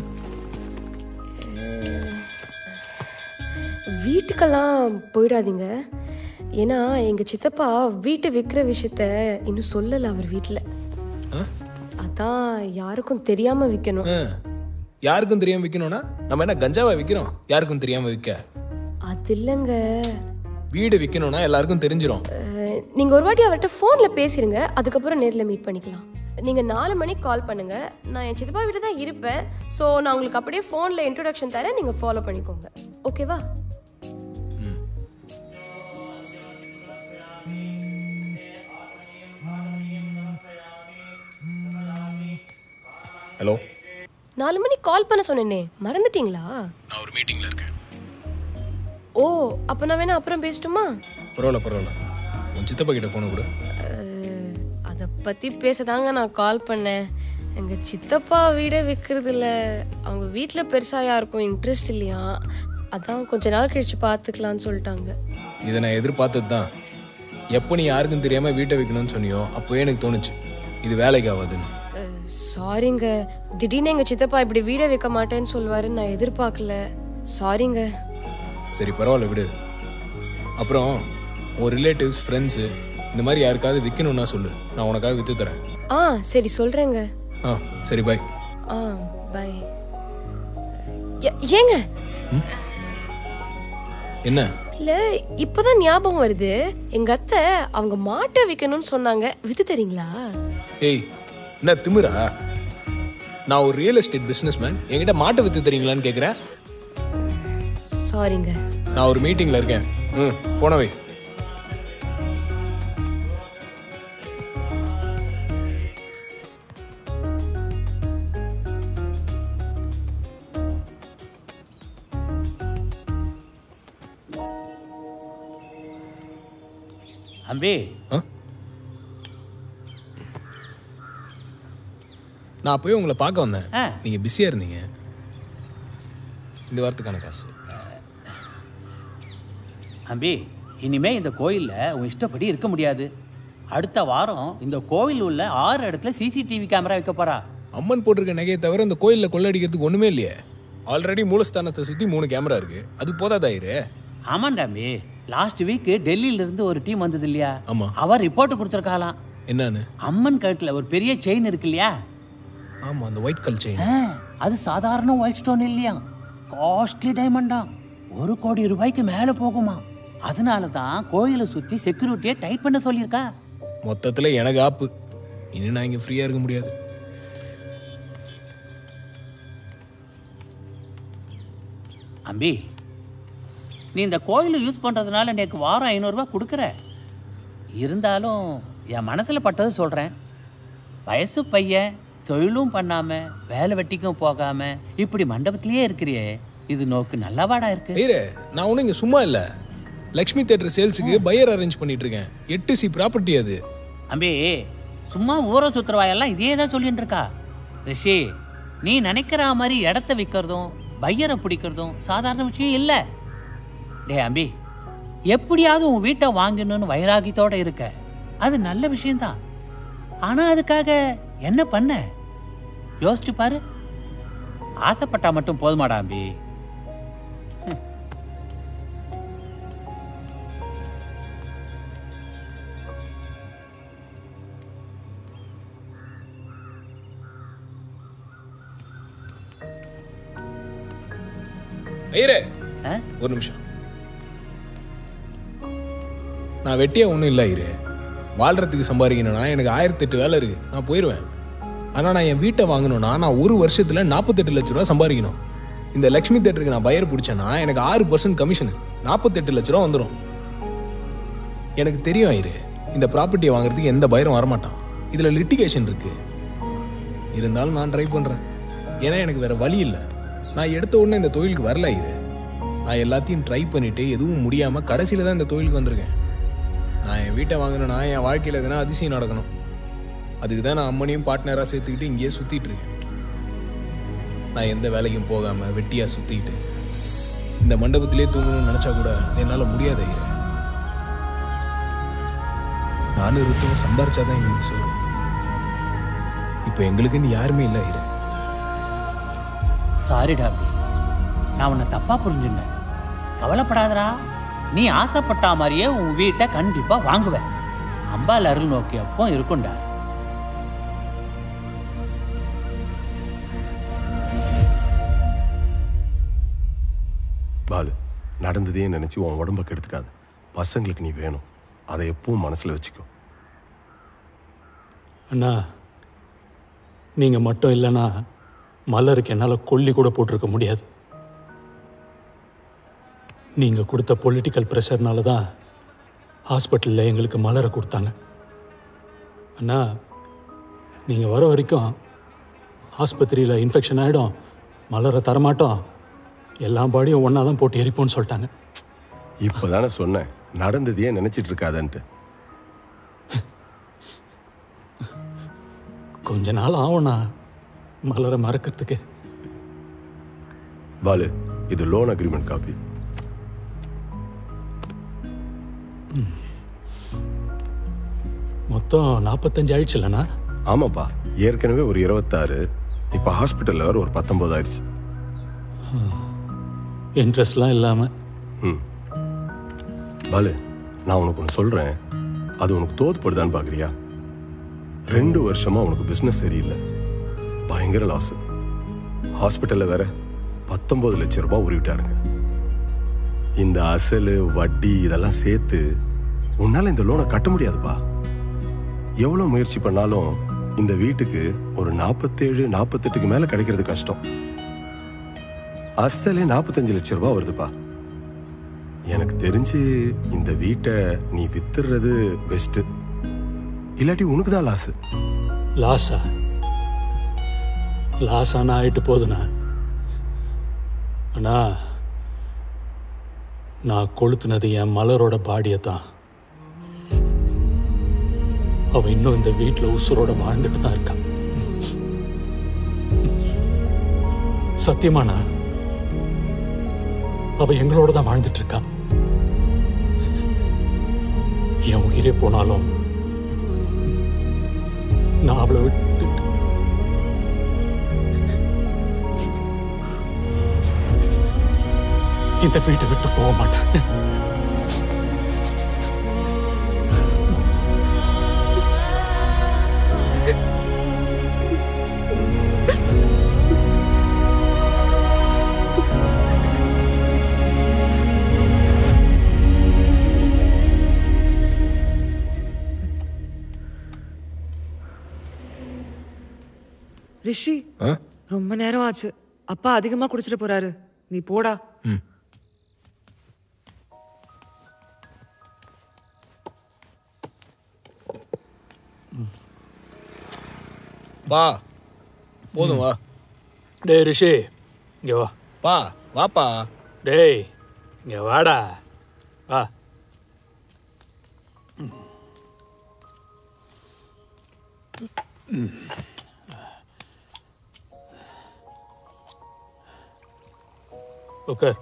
வீட்டுக்கெல்லாம் போயிடாதீங்க ஏன்னா எங்க சித்தப்பா வீட்டை விற்கிற விஷயத்த இன்னும் சொல்லல அவர் வீட்டில் அதான் யாருக்கும் தெரியாம விற்கணும் ஆ, யாருக்கும் தெரியாம விக்கணும்னா நம்ம என்ன கஞ்சாவா விக்கிறோம் யாருக்கும் தெரியாம விக்க அது இல்லைங்க வீடு விக்கணும்னா எல்லாருக்கும் தெரிஞ்சிரும் அஹ், நீங்க ஒரு வாட்டி அவர்கிட்ட ஃபோன்ல பேசிருங்க அதுக்கப்புறம் நேர்ல மீட் பண்ணிக்கலாம் நீங்க நாலு மணிக்கு கால் பண்ணுங்க நான் என் சித்தப்பா வீட்டு தான் இருப்பேன் ஸோ நான் உங்களுக்கு அப்படியே ஃபோன்ல இன்ட்ரோடக்ஷன் தரேன் நீங்க ஃபாலோ பண்ணிக்கோங்க ஓகேவா ஹலோ நாலு மணிக்கு கால் பண்ண சொன்னேனே மறந்துட்டீங்களா நான் ஒரு மீட்டிங்ல இருக்கேன் ஓ அப்ப நான் வேணா அப்புறம் பேசட்டுமா பரவாயில்ல பரவாயில்ல உன் சித்தப்பா கிட்ட போன கொடு அஹ், அத பத்தி பேசதாங்க நான் கால் பண்ணேன் எங்க சித்தப்பா வீடே விற்கிறது இல்ல அவங்க வீட்ல பெருசா யாருக்கும் இன்ட்ரெஸ்ட் இல்லையா அதான் கொஞ்ச நாள் கழிச்சு பார்த்துக்கலாம்னு சொல்லிட்டாங்க இதை நான் எதிர்பார்த்தது தான் எப்போ நீ யாருக்கும் தெரியாம வீட்டை வைக்கணும்னு சொன்னியோ அப்போவே எனக்கு தோணுச்சு இது வேலைக்கு ஆகாதுன்னு சாரிங்க திடீர்னு எங்க சித்தப்பா இப்படி வீடே வைக்க மாட்டேன்னு சொல்லுவாருன்னு நான் எதிர்பார்க்கல சாரிங்க சரி பரவாயில்ல விடு அப்புறம் உன் ரிலேட்டிவ்ஸ் ஃப்ரெண்ட்ஸு இந்த மாதிரி யாருக்காவது விற்கணும்னா சொல்லு நான் உனக்காக விற்று தரேன் ஆ சரி சொல்றேங்க ஆ சரி பாய் ஆ பை ஏங்க என்ன இல்ல இப்பதான் ஞாபகம் வருது எங்க அத்தை அவங்க மாட்டை விற்கணும்னு சொன்னாங்க வித்து தரீங்களா ஏய் என்ன திமிரா நான் ஒரு ரியல் எஸ்டேட் பிஸ்னஸ் மேன் என்கிட்ட மாட்டை விற்று தரீங்களான்னு கேட்குறேன் சாரிங்க நான் ஒரு மீட்டிங்கில் இருக்கேன் ம் போனவை அம்பி நான் போய் உங்களை பார்க்க வந்தேன் ஆ. நீங்கள் பிஸியாக இருந்தீங்க இந்த வாரத்துக்கான காசு அம்பி இனிமே இந்த கோயிலில் உன் இஷ்டப்படி இருக்க முடியாது அடுத்த வாரம் இந்த கோவில் உள்ள ஆறு இடத்துல சிசிடிவி கேமரா வைக்க போறா அம்மன் போட்டிருக்க நகையை தவிர இந்த கோயிலில் கொள்ளடிக்கிறதுக்கு ஒன்றுமே இல்லையே ஆல்ரெடி மூலஸ்தானத்தை சுற்றி மூணு கேமரா இருக்கு அது போதாதாயிரு ஆமாண்டாம்பி லாஸ்ட் வீக் டெல்லியில இருந்து ஒரு டீம் வந்தது இல்லையா ஆமா அவர் ரிப்போர்ட் கொடுத்துருக்காளாம் என்னன்னு அம்மன் கழுத்துல ஒரு பெரிய செயின் இருக்கு இல்லையா ஆமாம் அந்த ஒயிட் கல் செயின் ஆ, அது சாதாரண ஒயிட் ஸ்டோன் இல்லையா காஸ்ட்லி டைமண்டா ஒரு கோடி ரூபாய்க்கு மேலே போகுமா அதனால தான் கோயிலை சுற்றி செக்யூரிட்டியை டைட் பண்ண சொல்லியிருக்கா மொத்தத்தில் எனக்கு ஆப்பு இனி நான் இங்கே ஃப்ரீயாக இருக்க முடியாது அம்பி நீ இந்த கோயிலை யூஸ் பண்ணுறதுனால எனக்கு வாரம் ஐநூறுரூவா கொடுக்குற இருந்தாலும் என் மனசில் பட்டது சொல்கிறேன் வயசு பையன் தொழிலும் பண்ணாமல் வேலை வெட்டிக்கும் போகாமல் இப்படி மண்டபத்திலேயே இருக்கிறியே இது நோக்கு நல்லவாடா இருக்கு ஐயரே நான் ஒன்றும் இங்கே சும்மா இல்லை லக்ஷ்மி தேட்டர் சேல்ஸுக்கு பையர் அரேஞ்ச் பண்ணிட்டு இருக்கேன் எட்டு சி ப்ராப்பர்ட்டி அது அம்பி சும்மா ஊரை சுத்துறவாயெல்லாம் இதே தான் சொல்லிட்டு இருக்கா ரிஷி நீ நினைக்கிற மாதிரி இடத்த விற்கிறதும் பையரை பிடிக்கிறதும் சாதாரண விஷயம் இல்லை டே அம்பி எப்படியாவது உன் வீட்டை வாங்கணும்னு வைராகியத்தோட இருக்க அது நல்ல விஷயம்தான் ஆனா அதுக்காக என்ன பண்ண யோசிச்சு பாரு ஆசைப்பட்டா மட்டும் போதுமாடா அம்பி ஐயரே ஒரு நிமிஷம் நான் வெட்டியா ஒன்றும் இல்லை ஐயரே வாழ்றதுக்கு சம்பாதிக்கணும்னா எனக்கு ஆயிரத்தெட்டு வேலை இருக்கு நான் போயிடுவேன் ஆனால் நான் என் வீட்டை வாங்கணும்னா நான் ஒரு வருஷத்துல நாற்பத்தெட்டு லட்ச ரூபா சம்பாதிக்கணும் இந்த லக்ஷ்மி தேட்டருக்கு நான் பையர் பிடிச்சேன்னா எனக்கு ஆறு பர்சன்ட் கமிஷனு நாற்பத்தெட்டு லட்ச ரூபா வந்துடும் எனக்கு தெரியும் ஐயரே இந்த ப்ராப்பர்ட்டியை வாங்குறதுக்கு எந்த பயிரும் வரமாட்டான் இதில் லிட்டிகேஷன் இருக்கு இருந்தாலும் நான் ட்ரை பண்ணுறேன் ஏன்னா எனக்கு வேற வழி இல்லை நான் எடுத்த உடனே இந்த தொழிலுக்கு வரல ஐயரே நான் எல்லாத்தையும் ட்ரை பண்ணிட்டு எதுவும் முடியாமல் கடைசியில் தான் இந்த தொழிலுக்கு வந்திருக்கேன் நான் என் வீட்டை வாங்கணும்னா என் வாழ்க்கையில் எதனா அதிசயம் நடக்கணும் அதுக்கு தான் நான் அம்மனையும் பார்ட்னராக சேர்த்துக்கிட்டு இங்கேயே சுற்றிட்டு இருக்கேன் நான் எந்த வேலைக்கும் போகாமல் வெட்டியாக சுற்றிக்கிட்டு இந்த மண்டபத்திலே தூங்கணும்னு நினச்சா கூட அது என்னால் முடியாத ஐயரே நானும் ருத்தும் சம்பாரிச்சாதான் எங்களுக்கு சோறு இப்போ எங்களுக்குன்னு யாருமே இல்லை ஐயரே சாரிடா அபி நான் உன்னை தப்பா புரிஞ்சுட்டேன் கவலைப்படாதடா நீ ஆசைப்பட்ட மாதிரியே உன் வீட்டை கண்டிப்பா வாங்குவேன் அம்பாள் அருள் நோக்கி அப்போ இருக்கும்டா பாலு நடந்ததே நினைச்சு உன் உடம்ப கெடுத்துக்காது பசங்களுக்கு நீ வேணும் அதை எப்பவும் மனசுல வச்சுக்கோ அண்ணா நீங்கள் மட்டும் இல்லைன்னா மலருக்கு என்னால் கொல்லி கூட போட்டிருக்க முடியாது நீங்கள் கொடுத்த பொலிட்டிக்கல் ப்ரெஷர்னால தான் ஹாஸ்பிட்டலில் எங்களுக்கு மலரை கொடுத்தாங்க அண்ணா நீங்கள் வர வரைக்கும் ஆஸ்பத்திரியில் இன்ஃபெக்ஷன் ஆகிடும் மலரை தரமாட்டோம் எல்லா பாடியும் ஒன்றா தான் போட்டு எரிப்போம்னு சொல்லிட்டாங்க இப்பதானே சொன்னேன் நடந்ததையே நினைச்சிட்டு இருக்காதன்ட்டு கொஞ்ச நாள் ஆகும்ண்ணா மலரை மறக்கிறதுக்கு பாலு இது லோன் அக்ரிமெண்ட் காப்பி மொத்தம் நாற்பத்தஞ்சு ஆயிடுச்சு இல்லைண்ணா ஆமாப்பா ஏற்கனவே ஒரு இருபத்தாறு இப்போ ஹாஸ்பிட்டலில் வேற ஒரு பத்தொன்பது ஆயிடுச்சு இன்ட்ரெஸ்ட்லாம் இல்லாமல் ம் பாலு நான் உனக்கு ஒன்று சொல்கிறேன் அது உனக்கு தோதுப்படுதான்னு பார்க்குறியா ரெண்டு வருஷமா உனக்கு பிஸ்னஸ் சரியில்லை பயங்கர லாஸ் ஹாஸ்பிட்டலில் வேற பத்தொன்பது லட்சம் ரூபாய் உருவிட்டாருங்க இந்த அசல் வட்டி இதெல்லாம் சேர்த்து உன்னால இந்த லோனை கட்ட முடியாதுப்பா எவ்வளோ முயற்சி பண்ணாலும் இந்த வீட்டுக்கு ஒரு நாற்பத்தேழு நாற்பத்தெட்டுக்கு மேலே கிடைக்கிறது கஷ்டம் அசலே நாற்பத்தஞ்சு லட்சம் ரூபாய் வருதுப்பா எனக்கு தெரிஞ்சு இந்த வீட்டை நீ வித்துறது பெஸ்ட் இல்லாட்டி உனக்கு தான் லாஸ் லாஸா லாஸானா ஆயிட்டு போதுண்ணா அண்ணா நான் கொளுத்துனது என் மலரோட பாடியை தான் அவ இன்னும் இந்த வீட்டில் உசுரோட வாழ்ந்துட்டு தான் இருக்கா சத்தியமாண்ணா அவ எங்களோட தான் வாழ்ந்துட்டு இருக்கா என் உயிரே போனாலும் நான் அவளை விட்டு இந்த வீட்டை விட்டு போக மாட்டேன் ரிஷி ரொம்ப நேரம் ஆச்சு அப்பா அதிகமா குடிச்சிட்டு போறாரு நீ போடா வா போதும் வா டேய் ரிஷி இங்க வா வா வாப்பா டேய் இங்க வாடா வா ம். உட்கார்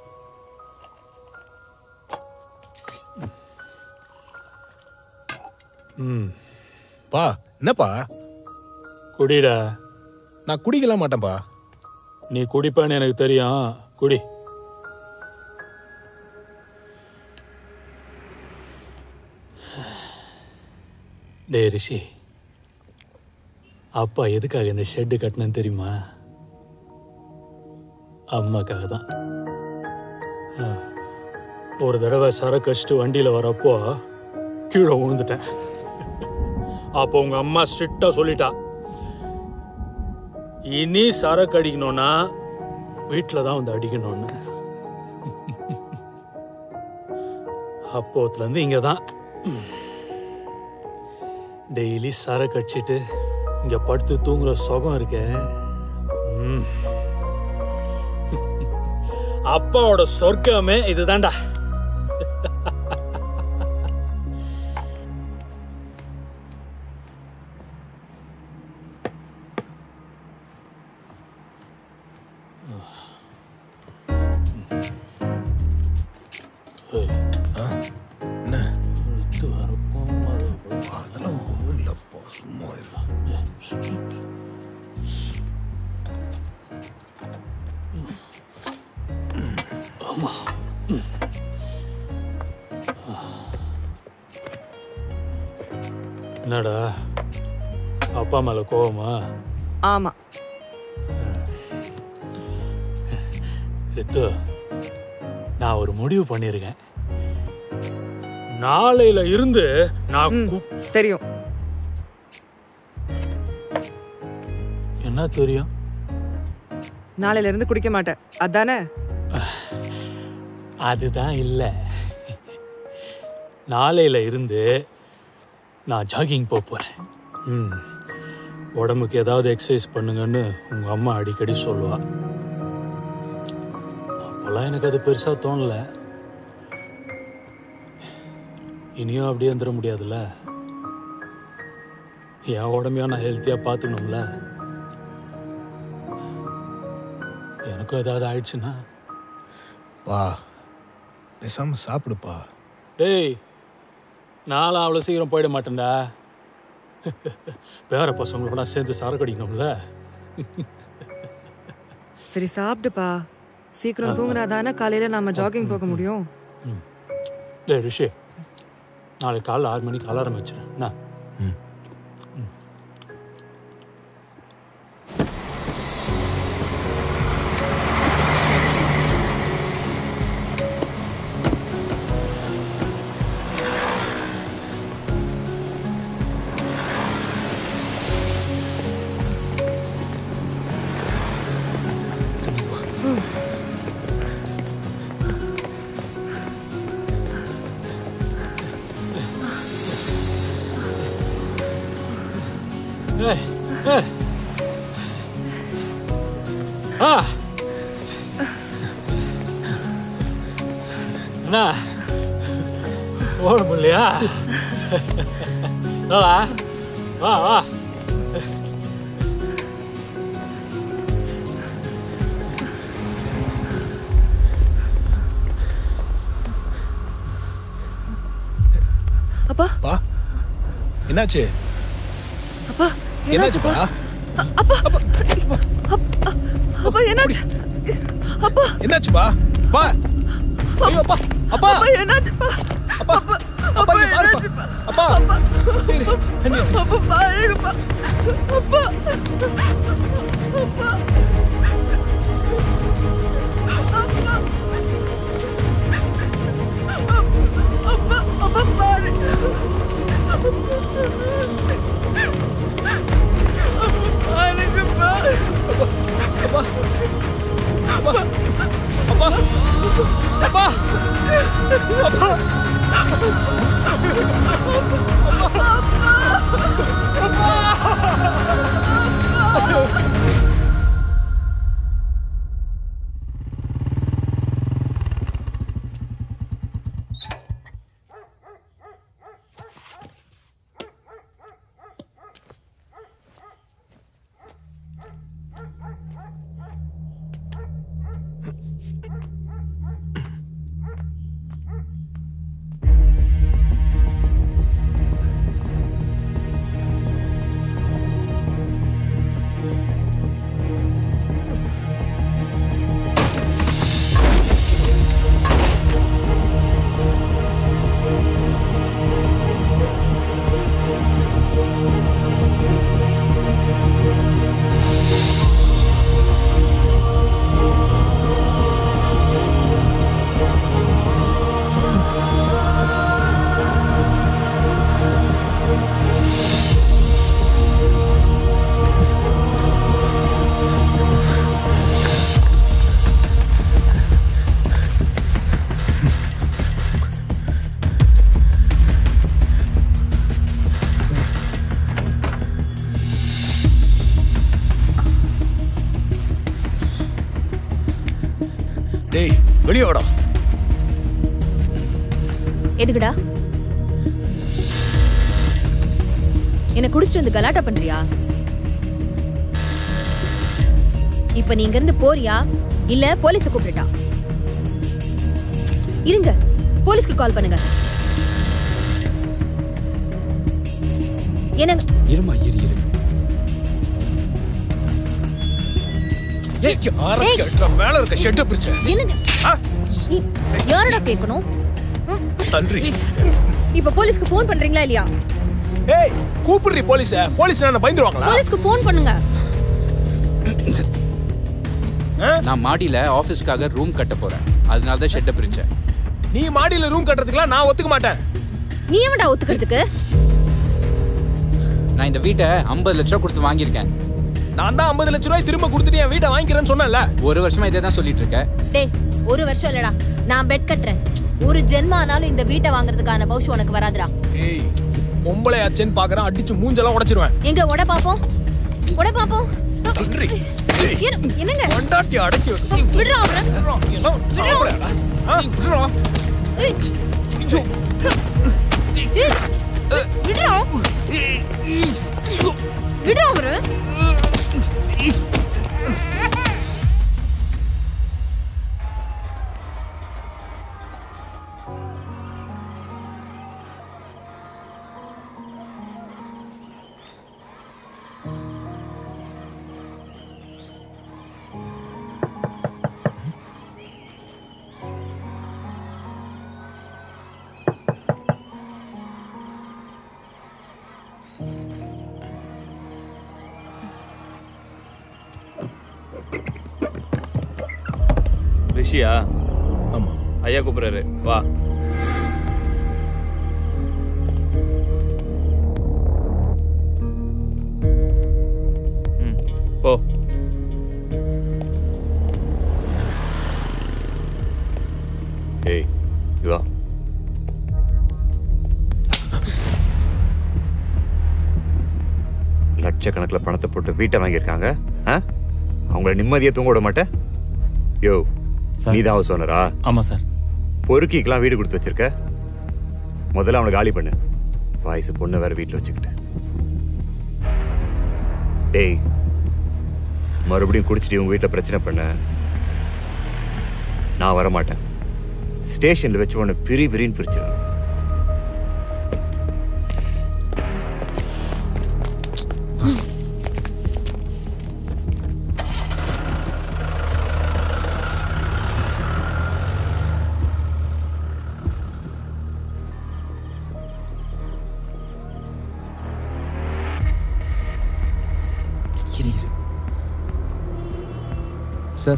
ம் பா என்னப்பா குடிடா நான் குடிக்கலாம் மாட்டேன்ப்பா நீ குடிப்பேன்னு எனக்கு தெரியும் குடி டேய் ரிஷி அப்பா எதுக்காக இந்த ஷெட்டு கட்டினேன்னு தெரியுமா அம்மாக்காக தான் ஆ. ஒரு தடவை சரக்கு அடிச்சுட்டு வண்டியில் வரப்போ கீழே விழுந்துட்டேன் அப்போ உங்க அம்மா ஸ்ட்ரிக்டா சொல்லிட்டா இனி சரக்கு அடிக்கணும்னா வீட்டில் தான் வந்து அடிக்கணும்னு அப்போத்துலேருந்து இங்கே தான் டெய்லி சரக்கு அடிச்சிட்டு இங்கே படுத்து தூங்குற சுகம் இருக்கே ம். அப்பாவோட சொர்க்கமே இதுதான்டா என்ன அதெல்லாம் ஒன்றும் இல்லைப்பா சும்மா இரு ஆமா என்னடா அப்பா மேல கோவமா ஆமா ரித்து நான் ஒரு முடிவு பண்ணியிருக்கேன் நாளையில இருந்து நான் கு- தெரியும் என்ன தெரியும் நாளையில இருந்து குடிக்க மாட்டேன் அதானே அதுதான் இல்லை நாளையில இருந்து நான் ஜாகிங் போக போகிறேன் ம் உடம்புக்கு ஏதாவது எக்ஸசைஸ் பண்ணுங்கன்னு உங்கள் அம்மா அடிக்கடி சொல்லுவா அப்போல்லாம் எனக்கு அது பெருசாக தோணல இனியும் அப்படியே வந்துட முடியாதுல்ல என் உடம்பையும் நான் ஹெல்த்தியாக பார்த்துக்கணும்ல எனக்கும் ஏதாவது ஆயிடுச்சுன்னா பா பேசாம சாப்பிடுப்பா டேய் நானும் அவ்வளோ சீக்கிரம் போயிட மாட்டேன்டா பேர பசங்களோட சேர்ந்து சரக்கு அடிக்கணும்ல சரி சாப்பிடுப்பா சீக்கிரம் தூங்குனா தானே காலையில நாம ஜாகிங் போக முடியும் டேய் ரிஷி நாளைக்கு காலைல ஆறு மணிக்கு அலாரம் வச்சிரு என்ன ஏய், ஏய். ஆ என்ன ஓட முடியலையா வா வா வா அப்பா பா என்னாச்சு அப்பா என்னாச்சுப்பா அப்பா அப்பா என்னாச்சு அப்பா என்னாச்சுப்பா பா ஐயோ அப்பா அப்பா அப்பா என்னாச்சுப்பா அப்பா அப்பா இங்க பாருப்பா அப்பா இரு, தண்ணி எடு. அப்பா பாருங்கப்பா அப்பா அப்பா அப்பா அப்பா பாரு பாருங்கப்பா அப்பா அப்பா அப்பா அப்பா அப்பா வெளியே வாடா எதுக்குடா என்ன குடிச்சிட்டு வந்து கலாட்டா பண்றியா இப்ப நீ இங்க இருந்து போறியா இல்ல போலீஸ கூப்பிட்டுட்டா இருங்க போலீஸ்க்கு கால் பண்ணுங்க என்ன இருமா இரு இரு ஏய், யாரை ஏய். கேட்டா மேல இருக்க ஷெட்டை பிரிச்ச என்னங்க இ- யாரடா கேட்கணும் தன்றி இப்ப போலீஸ்க்கு ஃபோன் பண்றீங்களா இல்லையா ஏய் கூப்பிடுறி போலீஸ போலீஸ் என்ன பயந்துருவாங்களா போலீஸ்க்கு ஃபோன் பண்ணுங்க நான் மாடியில ஆபீஸ்க்காக ரூம் கட்ட போறேன் அதனால தான் ஷெட்டை பிரிச்சேன் நீ மாடியில ரூம் கட்டுறதுக்குலாம் நான் ஒத்துக்க மாட்டேன் நீ எவன்டா ஒத்துக்கிறதுக்கு நான் இந்த வீட்டை ஐம்பது லட்சம் ரூபா கொடுத்து வாங்கியிருக்கேன் நான் தான் 50 லட்ச ரூபாய் திரும்ப கொடுத்துட்டு என் வீட்டை வாங்கிக்கிறேன்னு சொன்னேன்ல ஒரு வருஷமா இதே தான் சொல்லிட்டு இருக்கேன் டேய் ஒரு வருஷம் இல்லடா நான் பெட் கட்டுறேன் ஒரு ஜென்ம ஆனாலும் இந்த வீட்டை வாங்குறதுக்கான பௌஷ் உனக்கு வராதுடா ஏய் பொம்பளை ஆச்சேன்னு பாக்குறேன் அடிச்சு மூஞ்செல்லாம் உடைச்சிருவேன் எங்க உட பாப்போம் உட பாப்போம் தன்றி ஏய், இரு, என்னங்க பொண்டாட்டி அடக்கி வைக்க. விடுறா அவரை எல்லாம் சாப்பிடுறா. ஆ, விடுறா. ஏய். ஏய். விடுறா விடுறா அவரு ரிஷியா ஆமா ஐயா கூப்பிடுறாரு வா ம், போ ஏய் இங்க வா லட்சக்கணக்கில் பணத்தை போட்டு வீட்டை வாங்கியிருக்காங்க ஆ அவங்கள நிம்மதியாக தூங்க விட மாட்டேன் யோ நீ தான் ஹவுஸ் ஓனரா ஆமாம் சார் பொறுக்கிக்கெல்லாம் வீடு கொடுத்து வச்சிருக்க முதல்ல அவனை காலி பண்ணு வயசு பொண்ணு வேற வீட்டில் வச்சுக்கிட்டு டேய் மறுபடியும் குடிச்சிட்டு உங்க வீட்டில் பிரச்சனை பண்ண நான் வர மாட்டேன் ஸ்டேஷன்ல வச்சு உன்னை பிரி பிரின்னு பிரிச்சிருவேன் இரு இரு சார்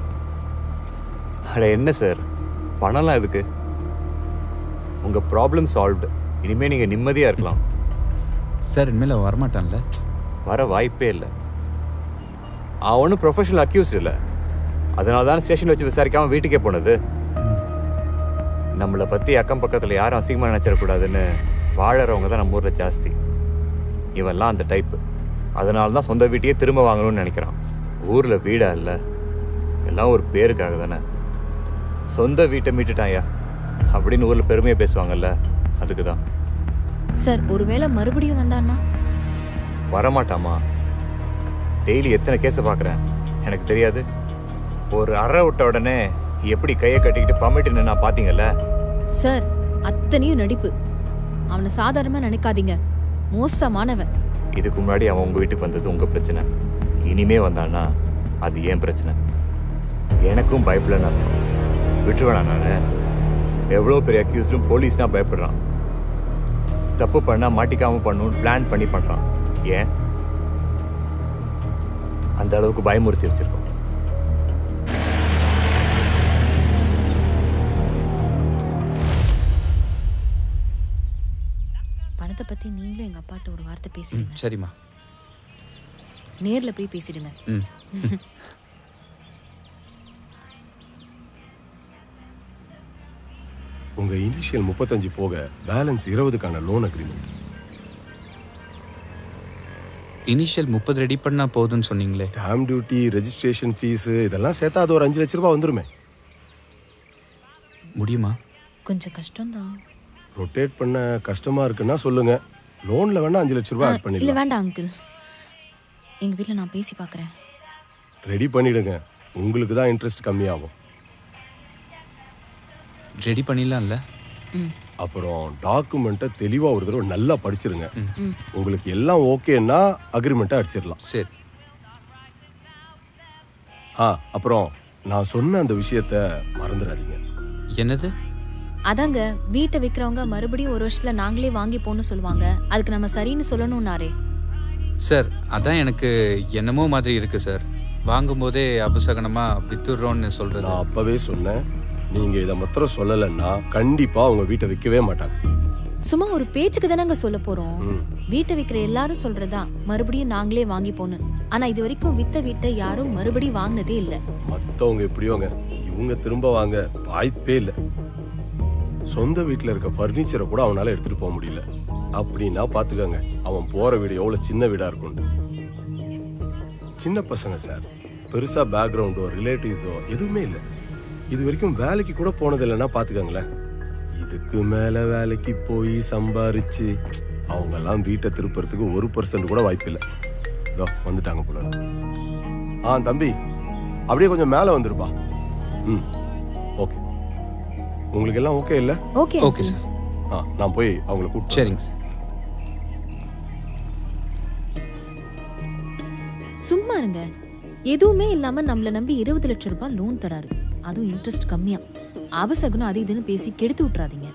அட என்ன சார் பணம்லாம் எதுக்கு உங்க ப்ராப்ளம் சால்வ்டு இனிமே நீங்க நிம்மதியா இருக்கலாம் சார் இனிமேல் வரமாட்டான்ல வர வாய்ப்பே இல்லை அவனும் ப்ரொஃபஷனல் அக்யூஸ் இல்லை அதனால தான் ஸ்டேஷன் வச்சு விசாரிக்காம வீட்டுக்கே போனது நம்மளை பற்றி அக்கம் பக்கத்தில் யாரும் அசிங்கமாக நினச்சிடக்கூடாதுன்னு வாழறவங்க தான் நம்ம ஊரில் ஜாஸ்தி இவன்லாம் அந்த டைப்பு அதனால தான் சொந்த வீட்டையே திரும்ப வாங்கணும்னு நினைக்கிறான் ஊரில் வீடா இல்லை எல்லாம் ஒரு பேருக்காக தானே சொந்த வீட்டை மீட்டுட்டாயா அப்படின்னு ஊரில் பெருமையாக பேசுவாங்கல்ல அதுக்கு தான் சார் ஒருவேளை மறுபடியும் வந்தான்னா வரமாட்டாமா டெய்லி எத்தனை கேஸை பார்க்குறேன் எனக்கு தெரியாது ஒரு அறை விட்ட உடனே எப்படி கையை கட்டிக்கிட்டு பம்மிட்டு நின்னா பார்த்தீங்கல்ல சார் அத்தனையும் நடிப்பு அவனை சாதாரணமா நினைக்காதீங்க மோசமானவன் இதுக்கு முன்னாடி அவன் உங்கள் வீட்டுக்கு வந்தது உங்கள் பிரச்சனை இனிமே வந்தான்னா அது ஏன் பிரச்சனை எனக்கும் பயப்படலன்னு அர்த்தம் விட்டுருவேனா நான் எவ்வளோ பெரிய அக்யூஸ்டும் போலீஸ்னா பயப்படுறான் தப்பு பண்ணால் மாட்டிக்காம பண்ணணும்னு பிளான் பண்ணி பண்ணுறான் ஏன் அந்த அளவுக்கு பயமுறுத்தி வச்சிருக்கோம் பணத்தை பத்தி நீங்களும் எங்க அப்பாட்ட ஒரு வார்த்தை பேசிடுங்க சரிம்மா நேர்ல போய் பேசிடுங்க ம் உங்க இனிஷியல் முப்பத்தஞ்சு போக பேலன்ஸ் இருபதுக்கான லோன் அக்ரிமெண்ட் இனிஷியல் முப்பது ரெடி பண்ணா போதும்னு சொன்னீங்களே ஸ்டாம்ப் டியூட்டி ரெஜிஸ்ட்ரேஷன் ஃபீஸ் இதெல்லாம் சேர்த்தா அது ஒரு அஞ்சு லட்ச ரூபாய் வந்துருமே முடியுமா கொஞ்சம் கஷ்டம்தான் ரொட்டேட் பண்ண கஷ்டமா இருக்குன்னா சொல்லுங்க லோன்ல வேணா அஞ்சு லட்ச ரூபாய் ஆட் இல்ல பண்ணிடலாம் வேண்டாம் அங்கிள் எங்க வீட்ல நான் பேசி பார்க்கறேன் ரெடி பண்ணிடுங்க உங்களுக்கு தான் இன்ட்ரெஸ்ட் கம்மியாகும் ரெடி பண்ணிடலாம்ல அப்புறம் டாக்குமெண்ட்டை தெளிவா ஒரு தடவை நல்லா படிச்சிருங்க ம். உங்களுக்கு எல்லாம் ஓகேன்னா அக்ரிமெண்ட்டை அடிச்சிடலாம் சரி ஆ அப்புறம் நான் சொன்ன அந்த விஷயத்த மறந்துடாதீங்க என்னது அதாங்க வீட்டை விக்கிறவங்க மறுபடியும் ஒரு வருஷத்துல நாங்களே வாங்கி போன்னு சொல்லுவாங்க அதுக்கு நம்ம சரின்னு சொல்லணும்னாரே சார் அதான் எனக்கு என்னமோ மாதிரி இருக்கு சார் வாங்கும்போதே அபசகனமா வித்துடுறோன்னு சொல்றது நான் அப்பவே சொன்னேன் நீங்க இதை மாத்திரம் சொல்லலைன்னா கண்டிப்பா அவங்க வீட்டை விற்கவே மாட்டாங்க சும்மா ஒரு பேச்சுக்கு தானங்க சொல்ல போறோம் வீட்டை விக்கிற எல்லாரும் சொல்றதா மறுபடியும் நாங்களே வாங்கி போன்னு ஆனா இது வரைக்கும் வித்த வீட்டை யாரும் மறுபடியும் வாங்கினதே இல்ல மத்தவங்க எப்படியோங்க இவங்க திரும்ப வாங்க வாய்ப்பே இல்லை சொந்த வீட்டில் இருக்க ஃபர்னிச்சரை கூட அவனால எடுத்துட்டு போக முடியல அப்படின்னா பாத்துக்கோங்க அவன் போற வீடு எவ்வளவு சின்ன வீடா இருக்கும் சின்ன பசங்க சார் பெருசா பேக்ரவுண்டோ ரிலேட்டிவ்ஸோ எதுவுமே இல்லை இது வரைக்கும் வேலைக்கு கூட போனது இல்லைன்னா பாத்துக்கோங்களேன் இதுக்கு மேல வேலைக்கு போய் சம்பாரிச்சு அவங்க எல்லாம் வீட்டை திருப்புறதுக்கு ஒரு பர்சன்ட் கூட வாய்ப்பு இல்லை இதோ வந்துட்டாங்க போல இருக்கு. ஆ தம்பி அப்படியே கொஞ்சம் மேலே வந்துருப்பா ம் ஓகே உங்களுக்கு எல்லாம் ஓகே இல்லை ஓகே ஓகே சார் ஆ நான் போய் அவங்கள கூப்பிட்டு சரிங்க சார் சும்மா இருங்க எதுவுமே இல்லாம நம்மள நம்பி இருபது லட்சம் ரூபாய் லோன் தராரு அதுவும் இன்ட்ரெஸ்ட் கம்மியா அபசகுனம் அது இதுன்னு பேசி கெடுத்து விட்டுறாதீங்க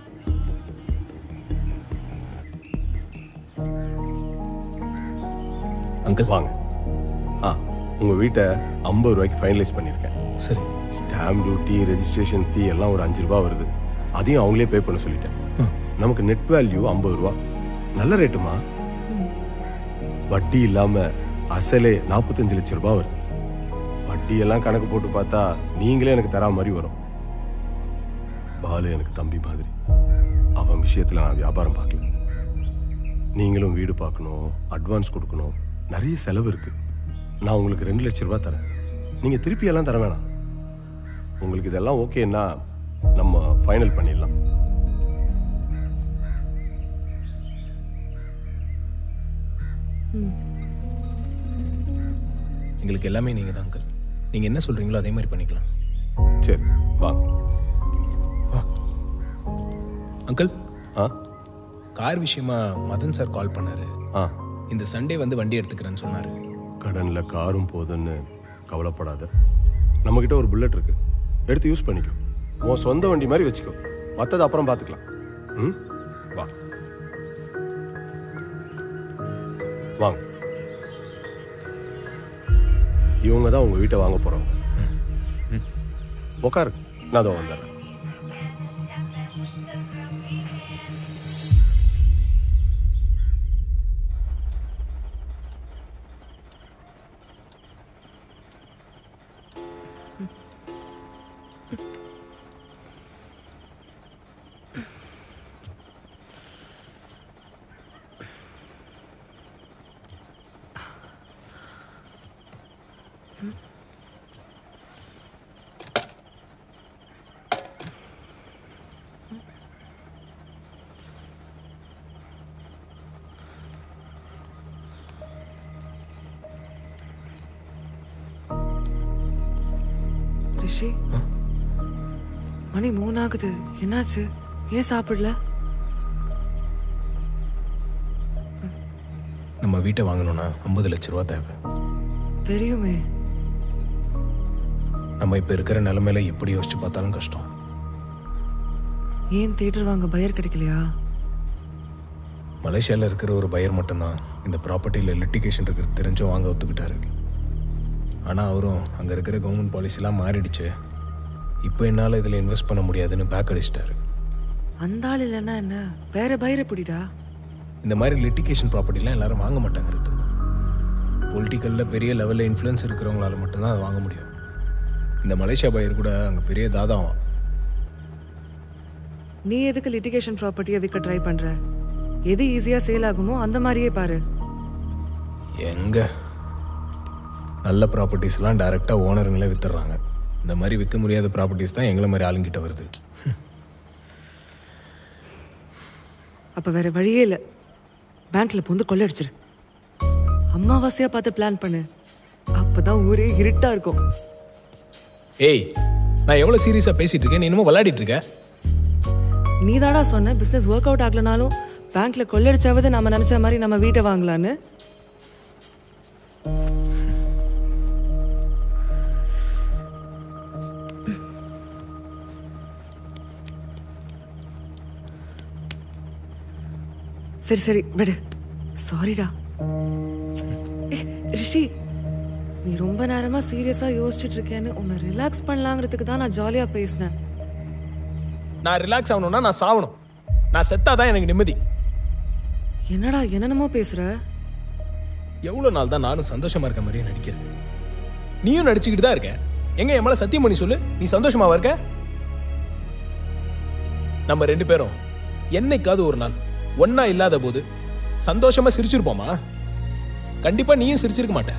அங்கிள் வாங்க ஆ உங்கள் வீட்டை ஐம்பது ரூபாய்க்கு ஃபைனலைஸ் பண்ணியிருக்கேன் சரி ஸ்டாம்ப் டியூட்டி ரெஜிஸ்ட்ரேஷன் ஃபீ எல்லாம் ஒரு அஞ்சு ரூபா வருது அதையும் அவங்களே பே பண்ண சொல்லிட்டேன் நமக்கு நெட் வேல்யூ ஐம்பது ரூபா நல்ல ரேட்டுமா வட்டி இல்லாம அசலே நாற்பத்தஞ்சு லட்சம் ரூபாய் வருது வட்டி எல்லாம் கணக்கு போட்டு பார்த்தா நீங்களே எனக்கு தரா மாதிரி வரும் பாலு எனக்கு தம்பி மாதிரி அவன் விஷயத்துல நான் வியாபாரம் பார்க்கல நீங்களும் வீடு பார்க்கணும் அட்வான்ஸ் கொடுக்கணும் நிறைய செலவு இருக்கு நான் உங்களுக்கு ரெண்டு லட்சம் ரூபாய் தரேன் நீங்க திருப்பி எல்லாம் தர வேணாம் உங்களுக்கு இதெல்லாம் ஓகேன்னா நம்ம ஃபைனல் பண்ணிடலாம் எங்களுக்கு எல்லாமே நீங்க தான் அங்கிள் நீங்க என்ன சொல்றீங்களோ அதே மாதிரி பண்ணிக்கலாம் சரி வாங்க அங்கிள் ஆ கார் விஷயமா மதன் சார் கால் பண்ணாரு ஆ இந்த சண்டே வந்து வண்டி எடுத்துக்கிறேன்னு சொன்னாரு கடன்ல காரும் போதுன்னு கவலைப்படாத நம்மக்கிட்ட ஒரு புல்லட் இருக்கு எடுத்து யூஸ் பண்ணிக்கோ உன் சொந்த வண்டி மாதிரி வச்சுக்கோ மற்றது அப்புறம் பார்த்துக்கலாம் ம் வா வாங்க இவங்க தான் உங்க வீட்டை வாங்க போறவங்க உட்காருங்க நான் அதோ வந்துடுறேன் ரிஷி மணி மூணு ஆகுது என்னாச்சு ஏன் சாப்பிடல நம்ம வீட்டை வாங்கணும்னா ஐம்பது லட்ச ரூபா தேவை தெரியுமே நம்ம இப்போ இருக்கிற நிலைமையில எப்படி யோசிச்சு பார்த்தாலும் கஷ்டம் ஏன் தேட்டர் வாங்க பயர் கிடைக்கலையா மலேசியாவில் இருக்கிற ஒரு பையர் மட்டும்தான் இந்த ப்ராப்பர்ட்டியில் லிட்டிகேஷன் இருக்கிறது தெரிஞ்சும் வாங்க ஒத்துக்கிட்டாரு ஆனால் அவரும் அங்கே இருக்கிற கவர்மெண்ட் பாலிசிலாம் மாறிடுச்சு இப்போ என்னால் இதில் இன்வெஸ்ட் பண்ண முடியாதுன்னு பேக் அடிச்சிட்டாரு அந்த ஆள் இல்லைன்னா என்ன வேற பயரை பிடிடா இந்த மாதிரி லிட்டிகேஷன் ப்ராப்பர்ட்டிலாம் எல்லாரும் வாங்க மாட்டாங்க ரித்து பொலிட்டிக்கலில் பெரிய லெவலில் இன்ஃப்ளூயன்ஸ் இருக்கிறவங்களால மட்டும்தான் அதை வாங்க முடியும் இந்த மலேசியா பையர் கூட அங்கே பெரிய தாதாவான் நீ எதுக்கு லிட்டிகேஷன் ப்ராப்பர்ட்டியை விற்க ட்ரை பண்ற எது ஈஸியா சேல் ஆகுமோ அந்த மாதிரியே பாரு எங்க நல்ல ப்ராப்பர்ட்டிஸ்லாம் டைரெக்டாக ஓனருங்களே வித்துடுறாங்க இந்த மாதிரி விற்க முடியாத ப்ராப்பர்ட்டிஸ் தான் எங்களை மாதிரி ஆளுங்கிட்ட வருது அப்ப வேற வழியே இல்லை பேங்க்ல புந்து கொள்ளடிச்சிரு அம்மாவாசையா பார்த்து பிளான் பண்ணு அப்பதான் ஊரே இருட்டா இருக்கும் ஏய் நான் எவ்வளவு சீரியஸா பேசிட்டு இருக்கேன் நீ இன்னமும் விளையாடிட்டு இருக்க நீதாடா சொன்ன பிசினஸ் ஒர்க் அவுட் ஆகலனாலும் பேங்க்ல கொள்ளடிச்சாவது நம்ம நினைச்ச மாதிரி நம்ம வீட்டை வாங்கலான்னு சரி சரி விடு சாரிடா ரிஷி நீ ரொம்ப நேரமா சீரியஸா யோசிச்சுட்டு இருக்கேன்னு உன்னை ரிலாக்ஸ் பண்ணலாங்கிறதுக்கு தான் நான் ஜாலியா பேசினேன் நான் ரிலாக்ஸ் ஆகணும்னா நான் சாவணும் நான் செத்தாதான் எனக்கு நிம்மதி என்னடா என்னென்னமோ பேசுற எவ்வளவு நாள் தான் நானும் சந்தோஷமா இருக்க மாதிரியே நடிக்கிறது நீயும் நடிச்சுக்கிட்டு தான் இருக்க எங்க என் மேல சத்தியம் பண்ணி சொல்லு நீ சந்தோஷமாவா இருக்க நம்ம ரெண்டு பேரும் என்னைக்காவது ஒரு நாள் ஒண்ணா இல்லாத போது சந்தோஷமா சிரிச்சிருப்போமா கண்டிப்பா நீயும் சிரிச்சிருக்க மாட்ட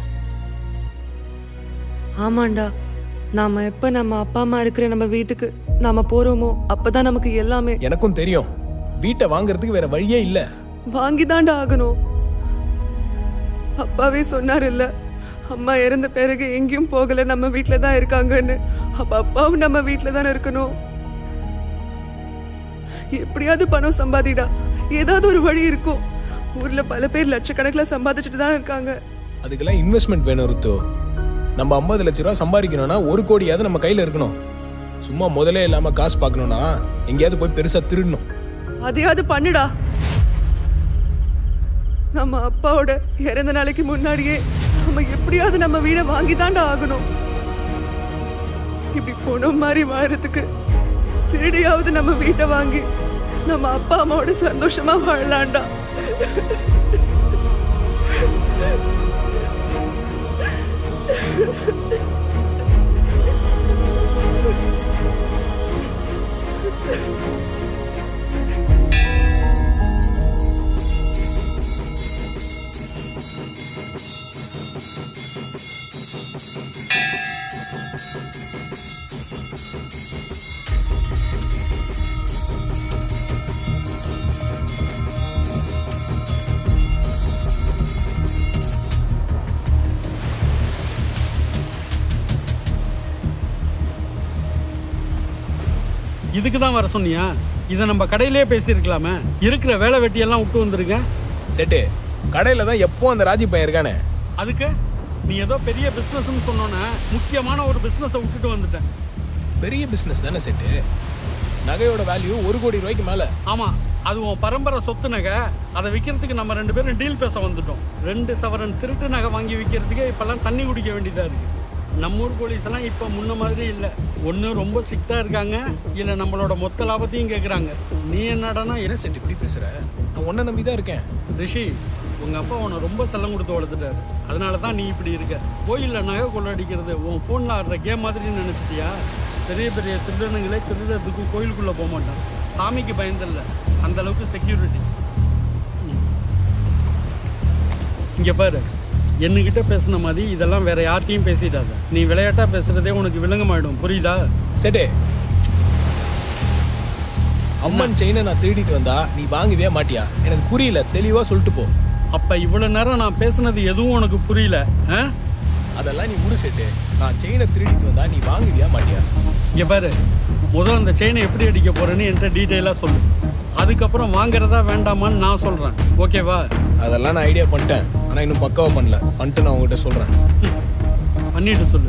ஆமாண்டா நாம எப்ப நம்ம அப்பா அம்மா இருக்கிற நம்ம வீட்டுக்கு நாம போறோமோ அப்பதான் நமக்கு எல்லாமே எனக்கும் தெரியும் வீட்டை வாங்குறதுக்கு வேற வழியே இல்ல வாங்கிதான்டா ஆகணும் அப்பாவே சொன்னார் இல்ல அம்மா இறந்த பிறகு எங்கேயும் போகல நம்ம வீட்ல தான் இருக்காங்கன்னு அப்ப அப்பாவும் நம்ம வீட்ல தானே இருக்கணும் எப்படியாவது பணம் சம்பாதிடா ஏதாவது ஒரு வழி இருக்கும் ஊர்ல பல பேர் லட்சக்கணக்கில் சம்பாதிச்சுட்டு தான் இருக்காங்க அதுக்கெல்லாம் இன்வெஸ்ட்மெண்ட் வேணும் ருத்து நம்ம ஐம்பது லட்ச ரூபா சம்பாதிக்கணும்னா ஒரு கோடியாவது நம்ம கையில இருக்கணும் சும்மா முதலே இல்லாம காசு பார்க்கணும்னா எங்கேயாவது போய் பெருசா திருடணும் அதையாவது பண்ணுடா நம்ம அப்பாவோட இறந்த நாளைக்கு முன்னாடியே நம்ம எப்படியாவது நம்ம வீடை வாங்கி தாண்டா ஆகணும் இப்படி பொணம் மாதிரி வாழறதுக்கு திருடியாவது நம்ம வீட்டை வாங்கி நம்ம அப்பா அம்மாவோட சந்தோஷமா வாழலாம்டா இதுக்கு தான் வர சொன்னியா இதை நம்ம கடையிலே பேசியிருக்கலாமே இருக்கிற வேலை வெட்டியெல்லாம் விட்டு வந்துருங்க செட்டு கடையில தான் எப்போ அந்த ராஜி பையன் இருக்கானே அதுக்கு நீ ஏதோ பெரிய பிஸ்னஸ்னு சொன்னோன்னே முக்கியமான ஒரு பிஸ்னஸை விட்டுட்டு வந்துட்டேன் பெரிய பிசினஸ் தானே செட்டு நகையோட வேல்யூ ஒரு கோடி ரூபாய்க்கு மேல ஆமா அது உன் பரம்பரை சொத்து நகை அதை விற்கிறதுக்கு நம்ம ரெண்டு பேரும் டீல் பேச வந்துட்டோம் ரெண்டு சவரன் திருட்டு நகை வாங்கி விற்கிறதுக்கே இப்பெல்லாம் தண்ணி குடிக்க வேண்டியதா இருக்கு நம்ம ஊர் போலீஸ் எல்லாம் இப்போ முன்ன மாதிரி இல்லை ஒன்று ரொம்ப ஸ்ட்ரிக்டாக இருக்காங்க இல்லை நம்மளோட மொத்த லாபத்தையும் கேட்குறாங்க நீ என்னடானா என்ன செட்டு இப்படி பேசுற நான் உன்னை நம்பி தான் இருக்கேன் ரிஷி உங்க அப்பா உன்னை ரொம்ப செல்லம் கொடுத்து வளர்த்துட்டாரு அதனால தான் நீ இப்படி இருக்க கோயிலில் நகை கொள்ளடிக்கிறது உன் ஃபோனில் ஆடுற கேம் மாதிரி நினச்சிட்டியா பெரிய பெரிய திருடனுங்களே திருடுறதுக்கு கோயிலுக்குள்ளே போக மாட்டான் சாமிக்கு பயந்தில்ல அந்த அளவுக்கு செக்யூரிட்டி இங்கே பாரு என்கிட்ட பேசின மாதிரி இதெல்லாம் வேற யார்கிட்டயும் பேசிடாத நீ விளையாட்டா பேசுறதே உனக்கு விளங்கமாயிடும் புரியுதா செட்டு அம்மன் செயினை நான் திருடிட்டு வந்தா நீ வாங்கவே மாட்டியா எனக்கு புரியல தெளிவா சொல்லிட்டு போ அப்ப இவ்வளவு நேரம் நான் பேசுனது எதுவும் உனக்கு புரியல ஆ? அதெல்லாம் நீ முடி செட்டு நான் செயினை திருடிட்டு வந்தா நீ வாங்குவியா மாட்டியா இங்க பாரு முதல்ல அந்த செயினை எப்படி அடிக்க போறேன்னு என்கிட்ட டீட்டெயிலாக சொல்லு அதுக்கப்புறம் வாங்குறதா வேண்டாமான்னு நான் சொல்றேன் ஓகேவா அதெல்லாம் நான் ஐடியா பண்ணிட்டேன் ஆனா இன்னும் பக்காவா பண்ணல பண்ணிட்டு நான் உங்ககிட்ட சொல்றேன் பண்ணிட்டு சொல்லு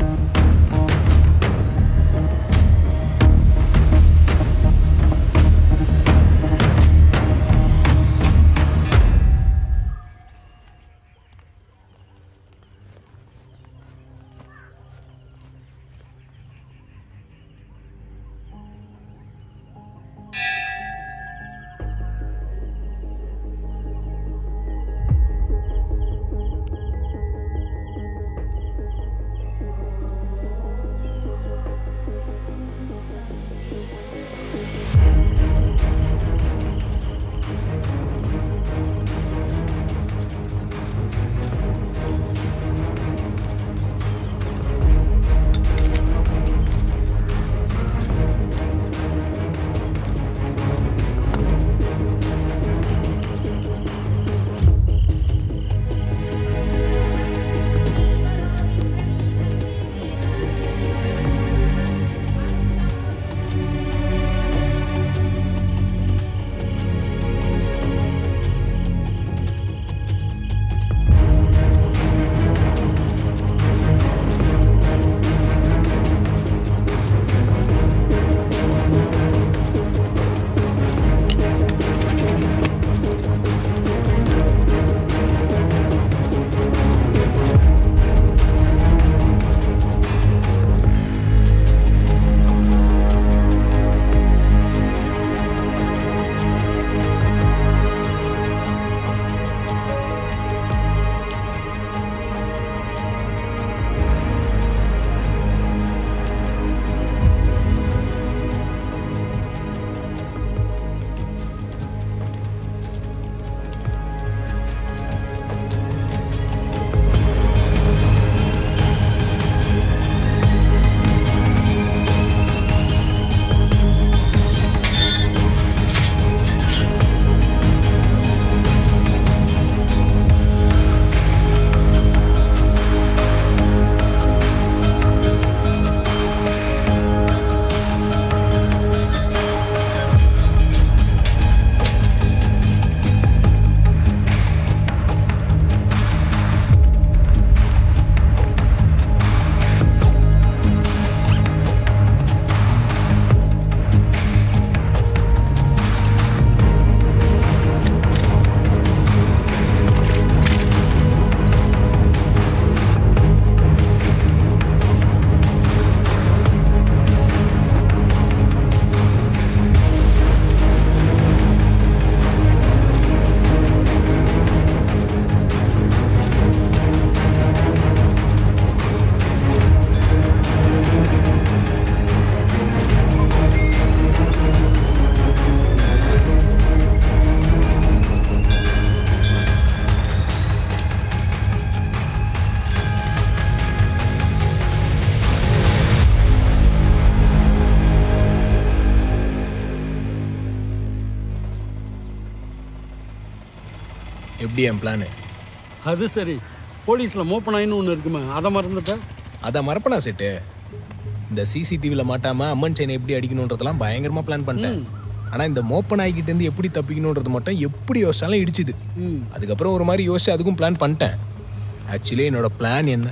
எப்படி என் பிளானு அது சரி போலீஸில் மோப்பனாயின்னு ஒன்று இருக்குமே அதை மறந்துட்டேன் அதை மறப்பனா செட்டு இந்த சிசிடிவியில் மாட்டாம அம்மன் செயினை எப்படி அடிக்கணுன்றதெல்லாம் பயங்கரமா பிளான் பண்ணிட்டேன் ஆனா இந்த மோப்பன் ஆகிக்கிட்ட இருந்து எப்படி தப்பிக்கணுன்றது மட்டும் எப்படி யோசிச்சாலும் இடிச்சுது ம் அதுக்கப்புறம் ஒரு மாதிரி யோசிச்சு அதுக்கும் பிளான் பண்ணிட்டேன் ஆக்சுவலி என்னோட பிளான் என்ன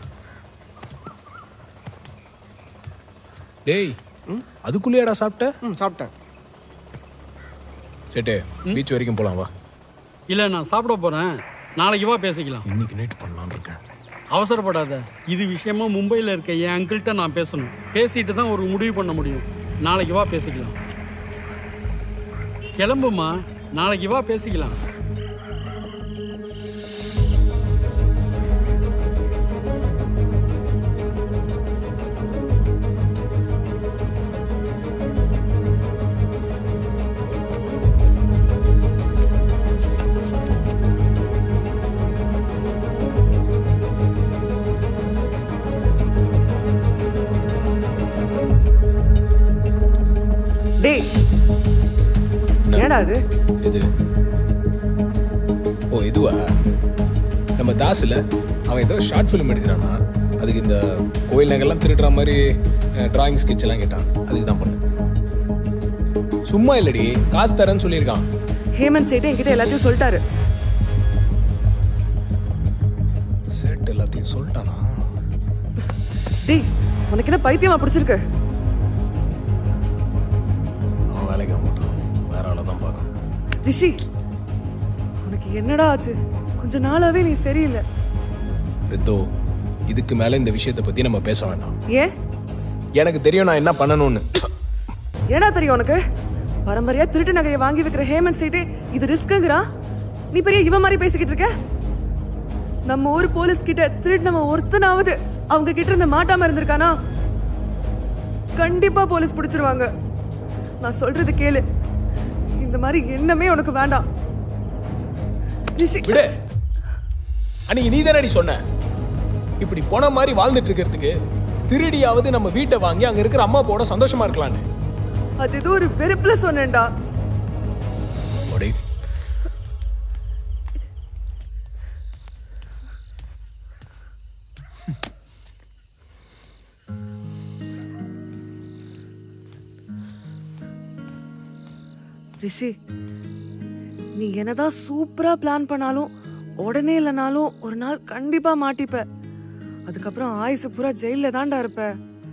டேய் அதுக்குள்ளேயாடா சாப்பிட்ட ம் சாப்பிட்டேன் செட்டு பீச் வரைக்கும் போலாம் வா இல்லை நான் சாப்பிட போகிறேன் நாளைக்கு வா பேசிக்கலாம் இன்னைக்கு நைட் பண்ணலான்னு இருக்கேன் அவசரப்படாத இது விஷயமா மும்பையில் இருக்க என் அங்கிள்கிட்ட நான் பேசணும் பேசிட்டு தான் ஒரு முடிவு பண்ண முடியும் நாளைக்கு வா பேசிக்கலாம் கிளம்புமா நாளைக்கு வா பேசிக்கலாம் டேய் என்னடா அது இது ஓ இதுவா நம்ம தாஸ்ல அவன் ஏதோ ஷார்ட் ஃபிலிம் எடுக்கிறானா அதுக்கு இந்த கோயில் நகைலாம் திருடுற மாதிரி டிராயிங் ஸ்கெட்ச் எல்லாம் கேட்டான் அதுக்கு தான் பண்ணேன் சும்மா இல்லடி காசு தரேன்னு சொல்லியிருக்கான் ஹேமந்த் சேட்டு என்கிட்ட எல்லாத்தையும் சொல்லிட்டாரு செட் எல்லாத்தையும் சொல்லிட்டானா டேய் உனக்கு என்ன பைத்தியமா பிடிச்சிருக்கு அவன் வேலைக்கு ஆக மாட்டான் வேற ஆளை தான் பார்க்கணும் ரிஷி உனக்கு என்னடா ஆச்சு கொஞ்ச நாளாவே நீ சரியில்லை ரித்து இதுக்கு மேல இந்த விஷயத்தை பத்தி நம்ம பேச வேண்டாம் ஏன் எனக்கு தெரியும் நான் என்ன பண்ணணும்னு ஏடா தெரியும் உனக்கு பரம்பரையா திருட்டு நகையை வாங்கி வைக்கிற ஹேமந்த் சேட்டே இது ரிஸ்க்குங்கிறா நீ பெரிய இவன் மாதிரி பேசிக்கிட்டு இருக்க நம்ம ஊர் போலீஸ் கிட்ட திருடினவன் ஒருத்தனாவது அவங்க கிட்ட இருந்து மாட்டாம இருந்திருக்கானா கண்டிப்பா போலீஸ் பிடிச்சிருவாங்க நான் சொல்றது கேளு இந்த மாதிரி எண்ணமே உனக்கு வேண்டாம் ரிஷி விடு அன்னைக்கு நீ தானடி சொன்ன இப்படி போன மாதிரி வாழ்ந்துட்டு இருக்கிறதுக்கு திருடியாவது நம்ம வீட்டை வாங்கி அங்க இருக்கிற அம்மா அப்பாவோட சந்தோஷமா இருக்கலான்னு அது ஏதோ ஒரு வெறுப்புல சொன்னேன்டா ஒடே ரிஷி நீ என்னதான் சூப்பரா பிளான் பண்ணாலும் உடனே இல்லைனாலும் ஒரு நாள் கண்டிப்பா மாட்டிப்ப அதுக்கப்புறம் ஆயுசு பூரா ஜெயில தான்டா இருப்ப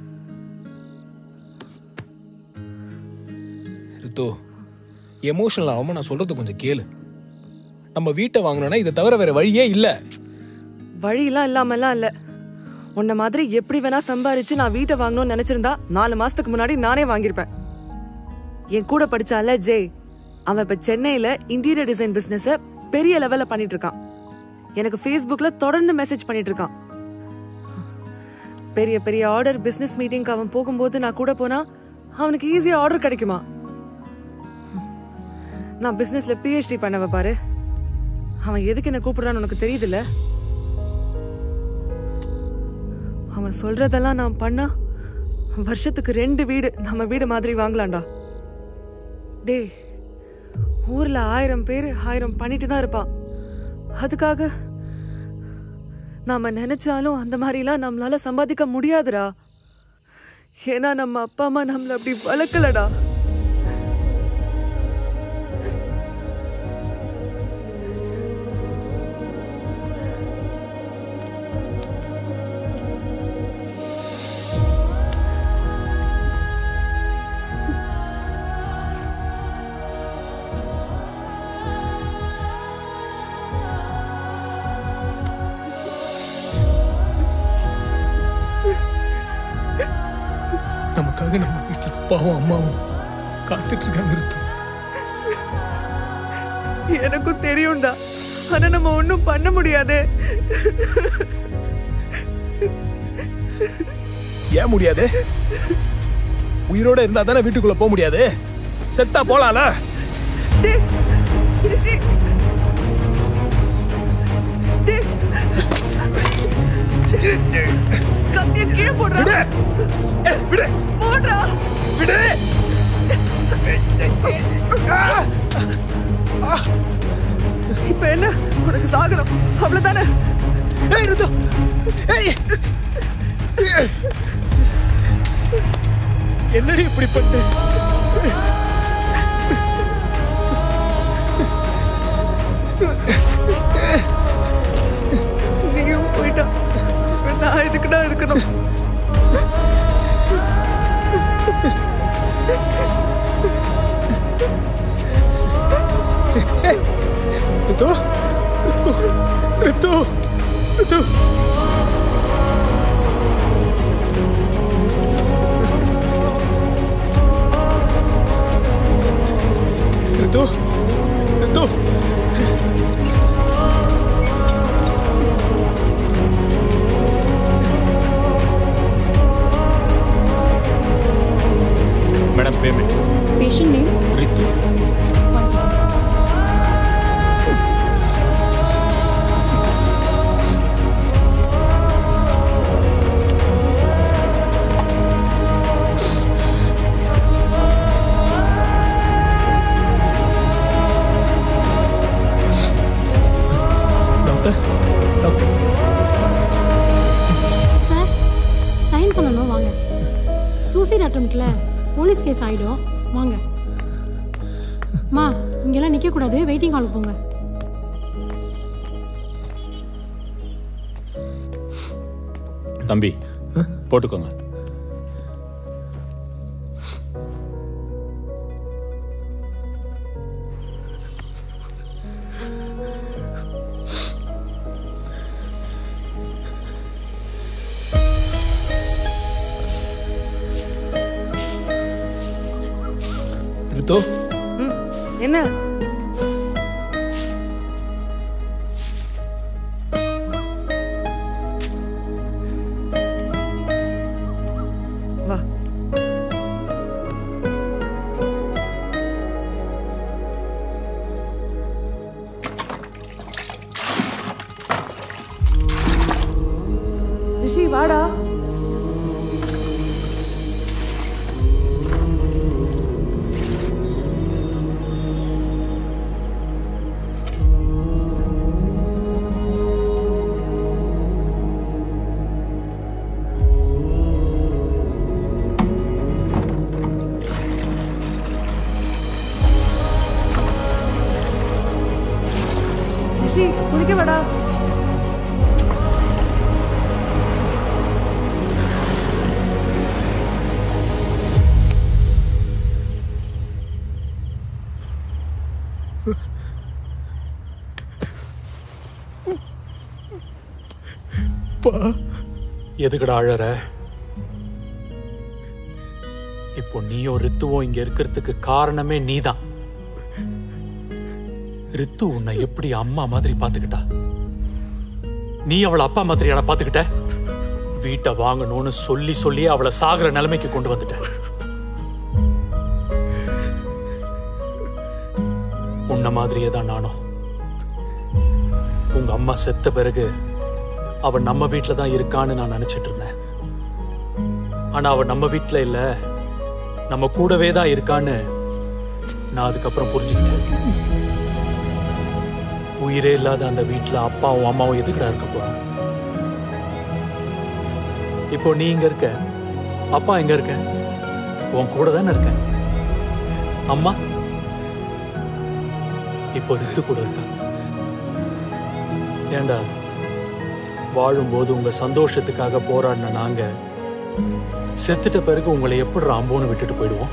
ரித்து எமோஷனல் ஆகாம நான் சொல்றது கொஞ்சம் கேளு நம்ம வீட்டை வாங்கணும்னா இதை தவிர வேற வழியே இல்ல வழியெல்லாம் இல்லாமலாம் இல்ல உன்ன மாதிரி எப்படி வேணா சம்பாரிச்சு நான் வீட்டை வாங்கணும்னு நினைச்சிருந்தா நாலு மாசத்துக்கு முன்னாடி நானே வாங்கியிருப்பேன் என் கூட படிச்சால ஜெய் அவன் இப்ப சென்னையில இன்டீரியர் டிசைன் பிசினஸ பெரிய லெவல்ல பண்ணிட்டு இருக்கான் எனக்கு ஃபேஸ்புக்ல தொடர்ந்து மெசேஜ் பண்ணிட்டு இருக்கான் பெரிய பெரிய ஆர்டர் பிசினஸ் மீட்டிங்க்கு அவன் போகும்போது நான் கூட போனா அவனுக்கு ஈஸியா ஆர்டர் கிடைக்குமா நான் பிசினஸ்ல பிஹெச்டி பண்ணவ பாரு அவன் எதுக்கு என்ன கூப்பிடுறான்னு உனக்கு தெரியுதுல்ல அவன் சொல்றதெல்லாம் நான் பண்ணா வருஷத்துக்கு ரெண்டு வீடு நம்ம வீடு மாதிரி வாங்கலாம்டா டேய் ஊர்ல ஆயிரம் பேர் ஆயிரம் பண்ணிட்டு தான் இருப்பான் அதுக்காக நாம நினைச்சாலும் அந்த மாதிரிலாம் நம்மளால சம்பாதிக்க முடியாதுடா ஏன்னா நம்ம அப்பா அம்மா நம்மள அப்படி வளர்க்கலடா நமக்காக நம்ம வீட்டுல அப்பாவும் அம்மாவும் காத்துட்டு இருக்காங்க ரித்து எனக்கும் தெரியும்டா ஆனா நம்ம ஒண்ணும் பண்ண முடியாது ஏன் முடியாது உயிரோட இருந்தா தானே வீட்டுக்குள்ள போக முடியாது செத்தா போலாம்ல டேய் ரிஷி டேய் கத்திய கீழே போடுறா விடு போடுறா விடு இப்ப என்ன பண்ணிட்டேன் நீயும் போயிட்டா நான் இதுக்குடா இருக்கணும் Ritu Ritu Ritu Ritu Ritu madam payment patient name Ritu doctor doctor sir sign பண்ணணும் வாங்க சூசைட் அட்டம்ப்ட்ல போலீஸ் கேஸ் ஆயிடும் வாங்க மா இங்கெல்லாம் நிற்கக்கூடாது வெயிட்டிங் ஹாலுக்கு போங்க தம்பி போட்டுக்கோங்க ரித்து ம், என்ன வா ரிஷி வாடா ரிஷி குளிக்க வாடா எதுக்குடா அழற இப்போ நீயும் ரித்துவும் இங்க இருக்கிறதுக்கு காரணமே நீதான் ரித்து உன்னை எப்படி அம்மா மாதிரி பாத்துக்கிட்டா நீ அவளை அப்பா மாதிரியாடா பாத்துக்கிட்ட வீட்டை வாங்கணும்னு சொல்லி சொல்லி அவளை சாகுற நிலைமைக்கு கொண்டு வந்துட்ட உன்ன மாதிரியே தான் நானும் உங்க அம்மா செத்த பிறகு அவ நம்ம வீட்ல தான் இருக்கான்னு நான் நினைச்சிட்டு இருந்தேன் ஆனா அவ நம்ம வீட்ல இல்ல நம்ம கூடவே தான் இருக்கான்னு நான் அதுக்கப்புறம் புரிஞ்சுக்கிட்டேன் உயிரே இல்லாத அந்த வீட்ல அப்பாவும் அம்மாவும் எதுக்குடா இருக்க போறாங்க இப்போ நீ இங்க இருக்க அப்பா எங்க இருக்க உன் கூட தானே இருக்க அம்மா இப்போ ரித்து கூட இருக்க ஏண்டா வாழும்போது உங்க சந்தோஷத்துக்காக போராடின நாங்க செத்துட்ட பிறகு உங்களை எப்படி ராம்போன்னு விட்டுட்டு போயிடுவோம்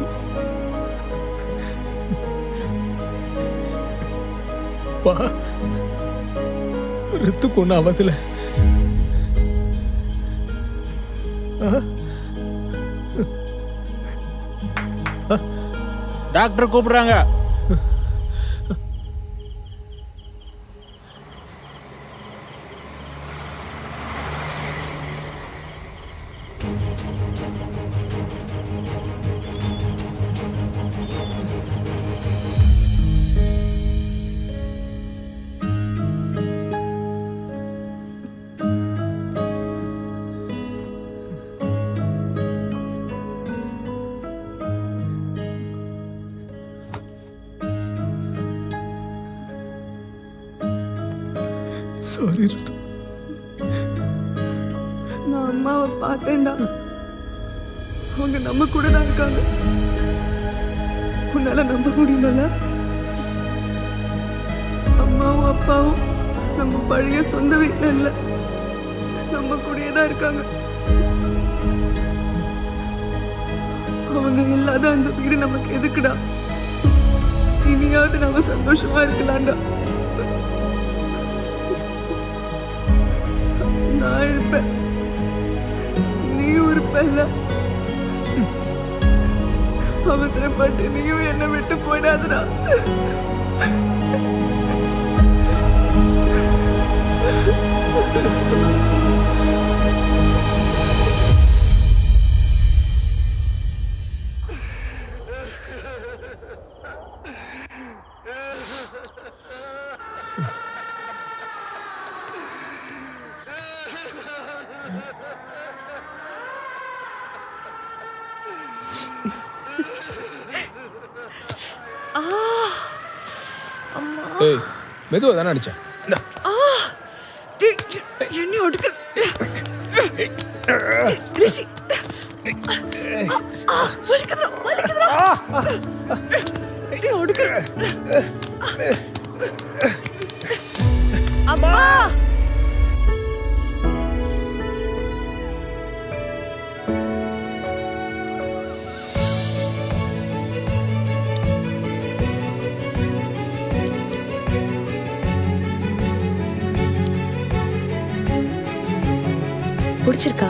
பா ரித்துக்கு ஒன்றும் ஆபத்துல டாக்டர் கூப்பிடுறாங்க சாரி ரித்து நான் அம்மாவை பார்த்தேன்டா அவங்க நம்ம கூட தான் இருக்காங்க உன்னால நம்ப முடியுமல்ல அம்மாவும் அப்பாவும் நம்ம பழைய சொந்த வீட்டுல இல்ல நம்ம கூடயே தான் இருக்காங்க அவங்க இல்லாத அந்த வீடு நமக்கு எதுக்குடா இனியாவது நம்ம சந்தோஷமா இருக்கலாம்டா நான் இருப்பேன் நீயும் இருப்பல்ல அவசரப்பட்டு நீயும் என்னை விட்டு போயிடாதடா ஏய் மெதுவா தானே அடிச்சேன் இந்தா. என்ன ஒடுக்க ரிஷி வலிக்குதுடா வலிக்குதுடா டேய் ஒடுக்க அம்மா பிடிச்சிருக்கா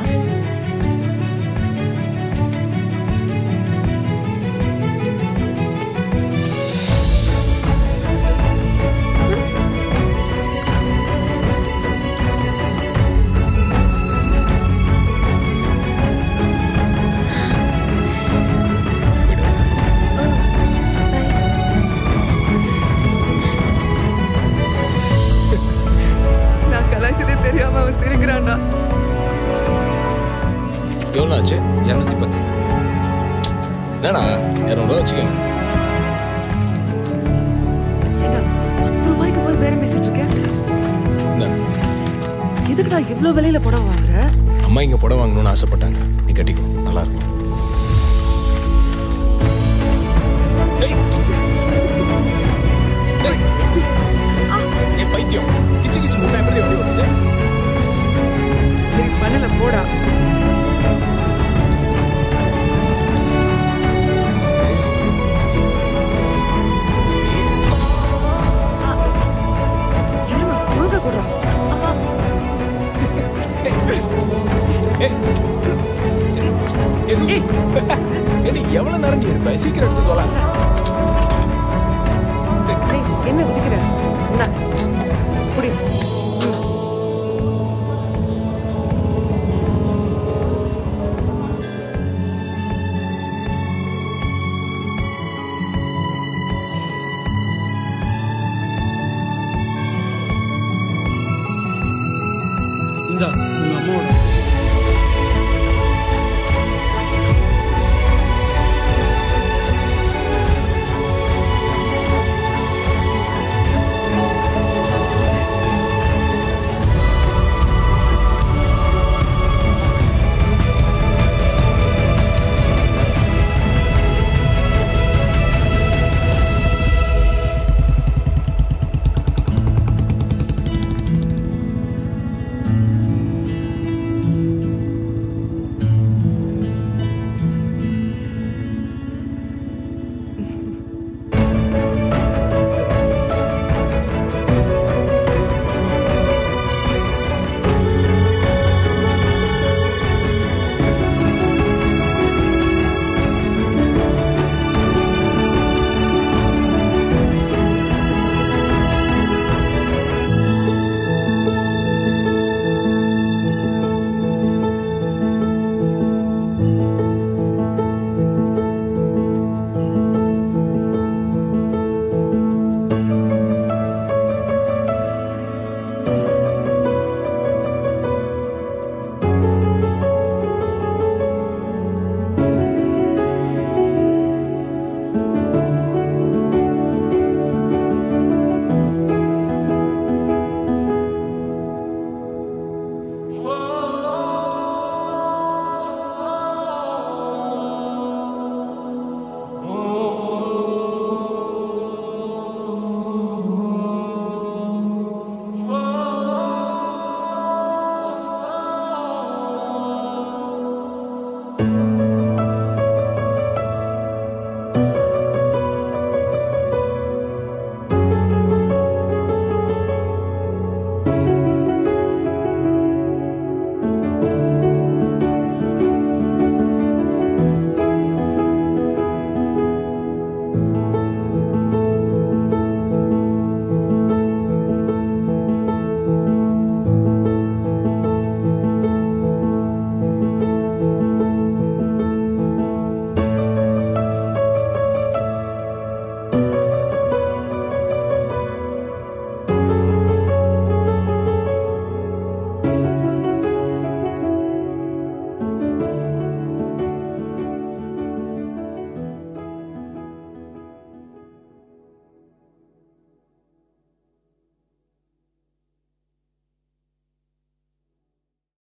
நான் கலாய்ச்சதே தெரியாம அவன் சிரிக்கிறான்டா எவ்வளோ ஆச்சு இரநூத்தி பத்து என்னடா இரநூறுவா வச்சுக்கோங்க ஏண்டா பத்து ரூபாய்க்கு போய் பேரம் பேசிட்டு இருக்க இந்தா. எதுக்குடா இவ்ளோ விலையில புடவை வாங்குற அம்மா இங்க புடவை வாங்கணும்னு ஆசைப்பட்டாங்க நீ கட்டிக்கோ நல்லா இருக்கும் ஏய். ஏய். ஏய், பைத்தியம் கிச்சு கிச்சு முன்ன எப்படி எப்படி வருது சரி பண்ணல போடா இருமா, ஒழுங்கா போடுறா ஏடி எவ்வளவு நேரம் நீ எடுப்ப சீக்கிரம் எடுத்து தோல டேய், என்ன குதிக்கிற இந்தா, புடி ம். இந்தா